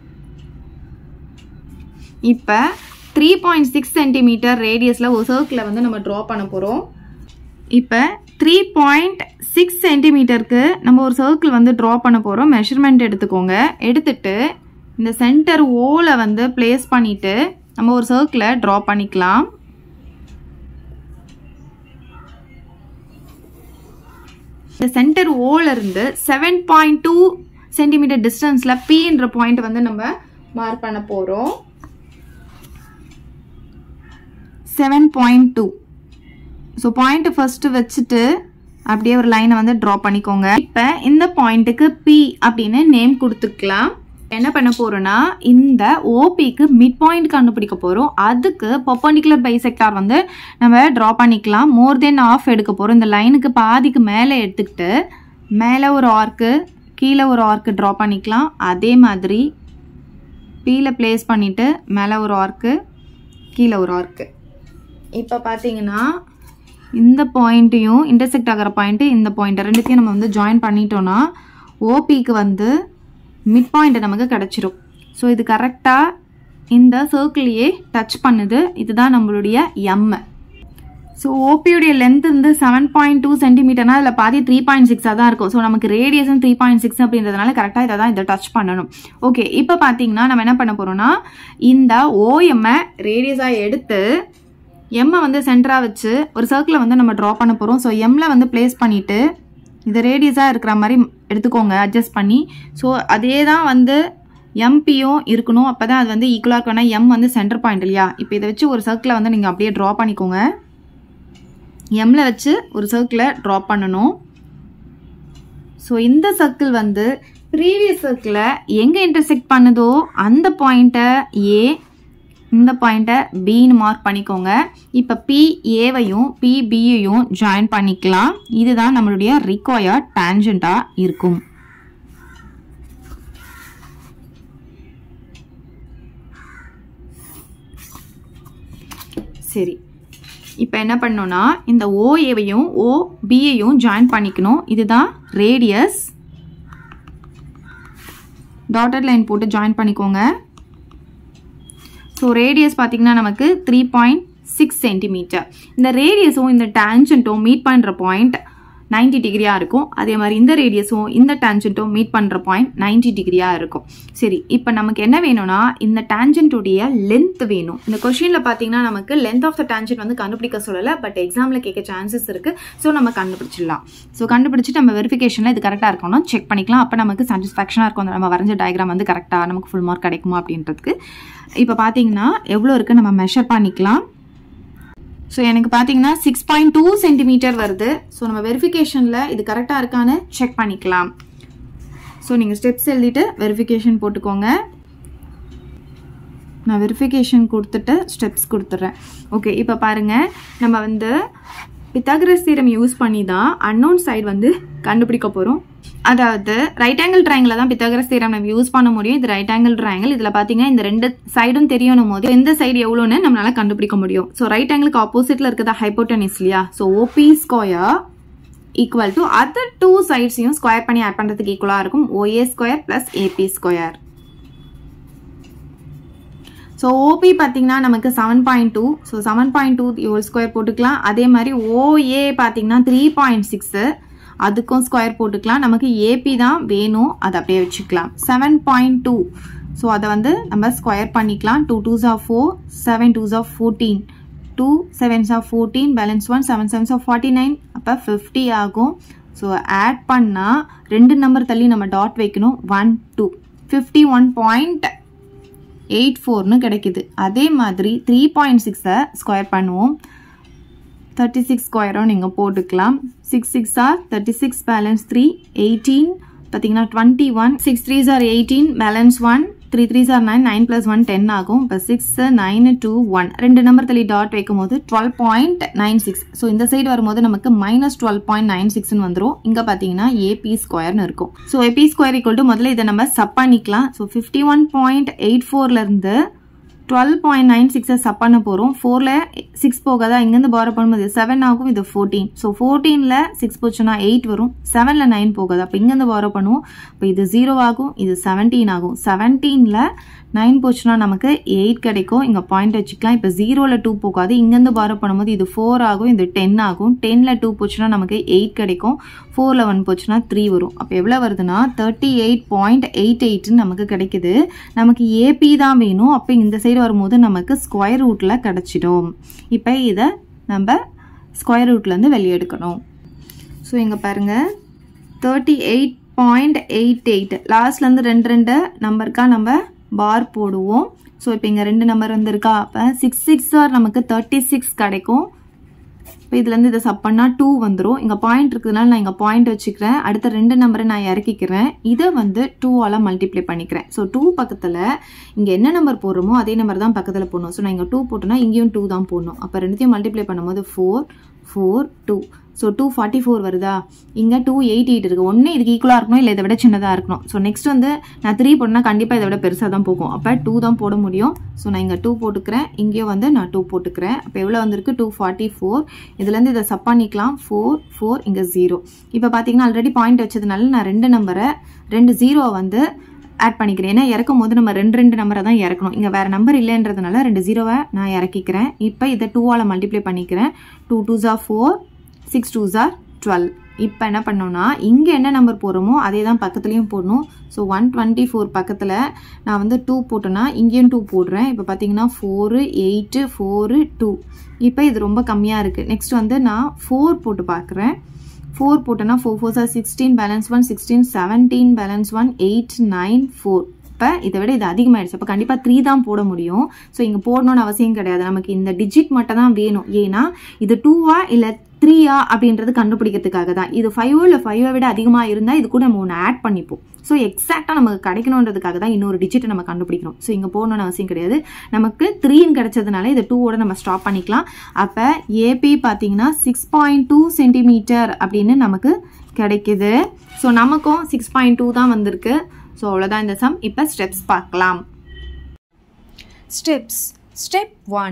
இப்போ த்ரீ பாயிண்ட் சிக்ஸ் சென்டிமீட்டர் ரேடியஸில் ஒரு சர்க்கிளை வந்து நம்ம ட்ரா பண்ண போகிறோம் இப்போ த்ரீ பாயிண்ட் சிக்ஸ் சென்டிமீட்டருக்கு நம்ம ஒரு சர்க்கிள் வந்து ட்ரா பண்ண போகிறோம் மெஷர்மெண்ட் எடுத்துக்கோங்க எடுத்துட்டு இந்த சென்டர் ஓல வந்து பிளேஸ் பண்ணிட்டு நம்ம ஒரு சர்க்கிளை ட்ரா பண்ணிக்கலாம் இந்த சென்டர் ஓல இருந்து செவன் பாயிண்ட் டூ சென்டிமீட்டர் டிஸ்டன்ஸில் பின்ற பாயிண்ட் வந்து நம்ம மார்க் பண்ண போகிறோம் seven point two so point first வச்சுட்டு அப்படியே ஒரு லைனை வந்து ட்ரா பண்ணிக்கோங்க இப்போ இந்த பாயிண்ட்டுக்கு பி அப்படின்னு நேம் கொடுத்துக்கலாம் என்ன பண்ண போறோம்னா இந்த ஓபிக்கு மிட் பாயிண்ட் கண்டுபிடிக்க போறோம் அதுக்கு பர்பண்டிகுலர் பைசெக்டார் வந்து நம்ம ட்ரா பண்ணிக்கலாம் மோர் தென் ஆஃப் எடுக்க போறோம் இந்த லைனுக்கு பாதிக்கு மேலே எடுத்துக்கிட்டு மேலே ஒரு ஆர்க்கு கீழே ஒரு ஆர்க்கு ட்ரா பண்ணிக்கலாம் அதே மாதிரி பீல பிளேஸ் பண்ணிட்டு மேலே ஒரு ஆர்க்கு கீழே ஒரு ஆர்க்கு இப்போ பார்த்தீங்கன்னா இந்த பாயிண்ட்டையும் இன்டர்செக்ட் ஆகிற பாயிண்ட்டு இந்த பாயிண்ட் ரெண்டுத்தையும் நம்ம வந்து ஜாயின் பண்ணிட்டோம்னா ஓபிக்கு வந்து மிட் பாயிண்ட் நமக்கு கிடச்சிரும் ஸோ இது கரெக்டாக இந்த சர்க்கிளையே டச் பண்ணுது இதுதான் நம்மளுடைய எம் ஸோ ஓபியுடைய லென்த் வந்து செவன் பாயிண்ட் டூ சென்டிமீட்டர்னா அதில் பாதி த்ரீ பாயிண்ட் சிக்ஸாக தான் இருக்கும் ஸோ நமக்கு ரேடியஸும் த்ரீ பாயிண்ட் சிக்ஸ் அப்படின்றதுனால கரெக்டாக இதை தான் இதை டச் பண்ணணும் ஓகே இப்போ பார்த்தீங்கன்னா நம்ம என்ன பண்ண போகிறோம்னா இந்த ஓஎம்மை ரேடியஸாக எடுத்து எம்மை வந்து சென்டராக வச்சு ஒரு சர்க்கிளை வந்து நம்ம ட்ரா பண்ண போகிறோம் ஸோ எம்மில் வந்து பிளேஸ் பண்ணிவிட்டு இது ரேடியஸாக இருக்கிற மாதிரி எடுத்துக்கோங்க அட்ஜஸ்ட் பண்ணி ஸோ அதே தான் வந்து எம்பியும் இருக்கணும் அப்போ தான் அது வந்து ஈக்குவலாக இருக்கணும் எம் வந்து சென்டர் பாயிண்ட் இல்லையா இப்போ இதை வச்சு ஒரு சர்க்கிளை வந்து நீங்கள் அப்படியே ட்ரா பண்ணிக்கோங்க எம்மில் வச்சு ஒரு சர்க்கிளை ட்ரா பண்ணணும் ஸோ இந்த சர்க்கிள் வந்து ப்ரீவியஸ் சர்க்கிளை எங்கே இன்டர்செக்ட் பண்ணுதோ அந்த பாயிண்ட்டை ஏ இந்த பாயிண்ட்டை பின்னு மார்க் பண்ணிக்கோங்க இப்போ பி ஏவையும் பி பியையும் ஜாயின் பண்ணிக்கலாம் இதுதான் நம்மளுடைய ரிக்வயர்ட் டேஞ்சண்ட்டாக இருக்கும் சரி இப்போ என்ன பண்ணோம்னா இந்த ஓஏவையும் ஓ பியையும் ஜாயின் பண்ணிக்கணும் இதுதான் ரேடியஸ் டாட்டட் லைன் போட்டு ஜாயின் பண்ணிக்கோங்க ஸோ ரேடியஸ் பார்த்தீங்கன்னா நமக்கு த்ரீ பாயிண்ட் சிக்ஸ் சென்டிமீட்டர் இந்த ரேடியஸும் இந்த டேஞ்சன்ட்டும் மீட் பண்ணுற பாயிண்ட் நைன்டி டிகிரியாக இருக்கும் அதே மாதிரி இந்த ரேடியஸும் இந்த டேஞ்சன்ட்டும் மீட் பண்ணுற பாயிண்ட் நைன்டி டிகிரியாக இருக்கும் சரி இப்போ நமக்கு என்ன வேணும்னா இந்த டேஞ்சன்ட்டுடைய லென்த் வேணும் இந்த கொஷினில் பார்த்தீங்கன்னா நமக்கு லென்த் ஆஃப் த டேஞ்சன்ட் வந்து கண்டுபிடிக்க சொல்லலை பட் எக்ஸாமில் கேட்க சான்சஸ் இருக்குது ஸோ நம்ம கண்டுபிடிச்சிடலாம் ஸோ கண்டுபிடிச்சிட்டு நம்ம வெரிஃபிகேஷனில் இது கரெக்டாக இருக்கணும் செக் பண்ணிக்கலாம் அப்போ நமக்கு சாட்டிஸ்ஃபேக்ஷனாக இருக்கும் நம்ம வரைஞ்ச டயக்ராம் வந்து கரெக்டாக நமக்கு ஃபுல் மார்க் கிடைக்குமா அப்படின்றதுக்கு இப்போ பார்த்தீங்கன்னா எவ்வளோ இருக்குது நம்ம மெஷர் பண்ணிக்கலாம் ஸோ எனக்கு பார்த்தீங்கன்னா சிக்ஸ் பாயிண்ட் டூ சென்டிமீட்டர் வருது ஸோ நம்ம வெரிஃபிகேஷனில் இது கரெக்டாக இருக்கான்னு செக் பண்ணிக்கலாம் ஸோ நீங்கள் ஸ்டெப்ஸ் எழுதிட்டு வெரிஃபிகேஷன் போட்டுக்கோங்க நான் வெரிஃபிகேஷன் கொடுத்துட்டு ஸ்டெப்ஸ் கொடுத்துட்றேன் ஓகே இப்போ பாருங்கள் நம்ம வந்து பித்தாகரஸ் தீரம் யூஸ் பண்ணி தான் அன்னோன் சைடு வந்து கண்டுபிடிக்க போகிறோம் அதாவது ரைட் ஆங்கிள் ட்ரையாங்கில் தான் பித்தாகரஸ் தீரம் நம்ம யூஸ் பண்ண முடியும் இது ரைட் ஆங்கிள் ட்ரையாங்கிள் இதில் பார்த்தீங்கன்னா இந்த ரெண்டு சைடும் தெரியணும் போது எந்த சைடு எவ்வளோன்னு நம்மளால கண்டுபிடிக்க முடியும் ஸோ ரைட் ஆங்கிளுக்கு ஆப்போசிட்டில் இருக்கிறதா ஹைப்போட்டனிஸ் இல்லையா so OB square equal to other two சைட்ஸையும் ஸ்கொயர் பண்ணி ஆட் பண்ணுறதுக்கு ஈக்குவலாக இருக்கும் OA square plus AB square so OB பார்த்தீங்கன்னா நமக்கு seven point two so seven point two whole square போட்டுக்கலாம் அதே மாதிரி ஓஏ பார்த்தீங்கன்னா த்ரீ பாயிண்ட் சிக்ஸு அதுக்கும் ஸ்கொயர் போட்டுக்கலாம் நமக்கு ஏபி தான் வேணும் அதை அப்படியே வச்சுக்கலாம் செவன் பாயிண்ட் டூ ஸோ அதை வந்து நம்ம ஸ்கொயர் பண்ணிக்கலாம் two twos of four seven twos of fourteen two sevens of fourteen balance one seven sevens of forty nine அப்போ ஃபிஃப்டி ஆகும் ஸோ ஆட் பண்ணால் ரெண்டு நம்பர் தள்ளி நம்ம டாட் வைக்கணும் one two fifty one point eight ஃபோர்னு கிடைக்குது அதே மாதிரி த்ரீ பாயிண்ட் சிக்ஸை ஸ்கொயர் பண்ணுவோம் தேர்ட்டி சிக்ஸ் ஸ்கொயரும் நீங்கள் போட்டுக்கலாம் six six are thirty six balance three eighteen பார்த்தீங்கன்னா twenty one six threes are eighteen balance one three threes are nine nine plus one ten ஆகும் இப்போ சிக்ஸ் நைன் டூ ஒன் ரெண்டு number தள்ளி dot வைக்கும் போது twelve point nine six so இந்த side வரும்போது நமக்கு மைனஸ் டுவெல் பாயிண்ட் நைன் சிக்ஸ்னு வந்துடும் இங்கே பார்த்தீங்கன்னா ஏபி ஸ்கொயர்னு இருக்கும் so AB square equal to முதல்ல இதை நம்ம சப் பண்ணிக்கலாம் so fifty one point eight ஃபோர்லேருந்து டுவெல் பாயிண்ட் நைன் சிக்ஸை சப் பண்ண போகிறோம் ஃபோரில் சிக்ஸ் போகாதா இங்கேருந்து பாரோ பண்ணும்போது செவன் ஆகும் இது ஃபோர்டீன் ஸோ ஃபோர்டீனில் சிக்ஸ் போச்சுன்னா எயிட் வரும் செவனில் நைன் போகாது அப்போ இங்கேருந்து பாரோ பண்ணுவோம் இப்போ இது ஜீரோ ஆகும் இது செவன்டீன் ஆகும் செவன்டீனில் நைன் போச்சுன்னா நமக்கு எயிட் கிடைக்கும் இங்கே பாயிண்ட் வச்சுக்கலாம் இப்போ ஜீரோவில் டூ போகாது இங்கேருந்து பாரோ பண்ணும்போது இது ஃபோர் ஆகும் இது டென் ஆகும் டென்னில் டூ போச்சுன்னா நமக்கு எயிட் கிடைக்கும் ஃபோரில் ஒன் போச்சுன்னா த்ரீ வரும் அப்போ எவ்வளோ வருதுன்னா தேர்ட்டி எயிட் பாயிண்ட் எயிட் எயிட்னு நமக்கு கிடைக்குது நமக்கு ஏபி தான் வேணும் அப்போ இந்த சைடு வரும்போது நமக்கு ஸ்கொயர் ரூட்டில் கிடச்சிடும் இப்போ இதை நம்ம ஸ்கொயர் ரூட்லேருந்து வெளியே எடுக்கணும் ஸோ இங்கே பாருங்கள் thirty eight point eight eight லாஸ்ட்லேருந்து ரெண்டு ரெண்டு நம்பருக்கா நம்ம பார் போடுவோம் ஸோ இப்போ இங்கே ரெண்டு நம்பர் வந்துருக்கா அப்போ சிக்ஸ் சிக்ஸ் ஆர் நமக்கு தேர்ட்டி சிக்ஸ் கிடைக்கும் இப்போ இதுலேருந்து இதை சப் பண்ணால் டூ வந்துடும் இங்கே பாயிண்ட் இருக்கிறதுனால நான் இங்கே பாயிண்ட் வச்சுக்கிறேன் அடுத்த ரெண்டு நம்பரை நான் இறக்கிக்கிறேன் இதை வந்து டூவால் மல்டிப்ளை பண்ணிக்கிறேன் ஸோ டூ பக்கத்தில் இங்கே என்ன நம்பர் போடுறோமோ அதே நம்பர் தான் பக்கத்தில் போடணும் ஸோ நான் இங்கே டூ போட்டோன்னா இங்கேயும் டூ தான் போடணும் அப்போ ரெண்டுத்தையும் மல்டிப்ளை பண்ணும்போது four four two so two forty four வருதா இங்கே டூ எயிட் எயிட் இருக்குது ஒன்று இதுக்கு ஈக்குவலாக இருக்கணும் இல்லை இதை விட சின்னதாக இருக்கணும் ஸோ நெக்ஸ்ட் வந்து நான் த்ரீ போட்டேன்னா கண்டிப்பாக இதை விட பெருசாக தான் போகும் அப்போ டூ தான் போட முடியும் ஸோ நான் இங்கே டூ போட்டுக்கிறேன் இங்கேயும் வந்து நான் டூ போட்டுக்கிறேன் அப்போ எவ்வளோ வந்திருக்கு டூ ஃபார்ட்டி ஃபோர் இதுலேருந்து இதை சப் பண்ணிக்கலாம் ஃபோர் ஃபோர் இங்கே ஜீரோ இப்போ பார்த்தீங்கன்னா ஆல்ரெடி பாயிண்ட் வச்சதுனால நான் ரெண்டு நம்பரை ரெண்டு ஜீரோவை வந்து ஆட் பண்ணிக்கிறேன் ஏன்னா இறக்கும் போது நம்ம ரெண்டு ரெண்டு நம்பரை தான் இறக்கணும் இங்கே வேறு நம்பர் இல்லைன்றதுனால ரெண்டு ஜீரோவை நான் இறக்கிக்கிறேன் இப்போ இதை டூவால் மல்டிப்ளை பண்ணிக்கிறேன் டூ டூ ஜா ஃபோர் சிக்ஸ் டூ ஜார் டுவெல் இப்போ என்ன பண்ணோம்னா இங்கே என்ன நம்பர் போடுறோமோ அதே தான் பக்கத்துலேயும் போடணும் ஸோ ஒன் டுவெண்ட்டி ஃபோர் பக்கத்தில் நான் வந்து டூ போட்டேன்னா இங்கேயும் டூ போடுறேன் இப்போ பார்த்தீங்கன்னா ஃபோரு எயிட்டு ஃபோரு டூ இப்போ இது ரொம்ப கம்மியாக இருக்குது நெக்ஸ்ட் வந்து நான் ஃபோர் போட்டு பார்க்குறேன் ஃபோர் போட்டேன்னா ஃபோர் ஃபோர் சார் sixteen balance one sixteen seventeen balance one eight nine four இப்போ இதை விட இது அதிகமாகிடுச்சு அப்போ கண்டிப்பாக த்ரீ தான் போட முடியும் ஸோ இங்கே போடணும்னு அவசியம் கிடையாது நமக்கு இந்த டிஜிட் மட்டும் தான் வேணும் ஏன்னா இது டூவா இல்லை த்ரீயா அப்படின்றது கண்டுபிடிக்கிறதுக்காக தான் இது ஃபைவோ இல்லை ஃபைவை விட அதிகமாக இருந்தால் இது கூட நம்ம ஒன்று ஆட் பண்ணிப்போம் ஸோ எக்ஸாக்டாக நமக்கு கிடைக்கணுன்றதுக்காக தான் இன்னொரு டிஜிட்டை நம்ம கண்டுபிடிக்கணும் ஸோ இங்கே போகணும்னு அவசியம் கிடையாது நமக்கு த்ரீன்னு கிடைச்சதுனால இதை டூவோட நம்ம ஸ்டாப் பண்ணிக்கலாம் அப்போ ஏபி பார்த்தீங்கன்னா சிக்ஸ் பாயிண்ட் டூ சென்டிமீட்டர் அப்படின்னு நமக்கு கிடைக்குது ஸோ நமக்கும் சிக்ஸ் பாயிண்ட் டூ தான் வந்திருக்கு ஸோ அவ்வளோதான் இந்த சம் இப்போ ஸ்டெப்ஸ் பார்க்கலாம் Steps Step 1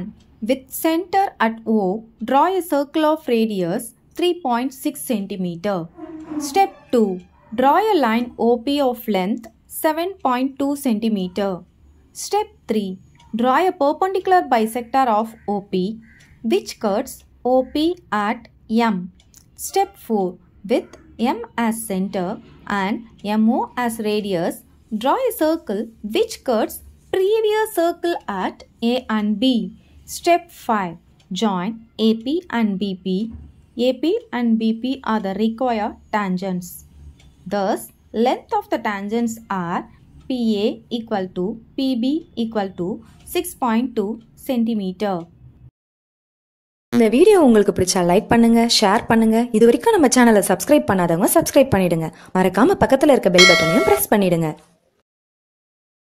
With center at O, draw a circle of radius 3.6 cm. Step 2. Draw a line OP of length 7.2 cm. Step 3. Draw a perpendicular bisector of OP which cuts OP at M. Step 4. With M as center and MO as radius, draw a circle which cuts previous circle at A and B. Step 5. Join AP and BP. AP and BP are the required tangents. Thus, length of the tangents are PA equal to PB equal to 6.2 centimeter. இந்த video உங்களுக்கு பிடிச்சா like பண்ணுங்க share பண்ணுங்க இது வரைக்கும் நம்ம சேனலை subscribe பண்ணாதவங்க சப்ஸ்கிரைப் பண்ணிடுங்க மறக்காம பக்கத்துல இருக்க பெல் பட்டனையும் பிரஸ் பண்ணிடுங்க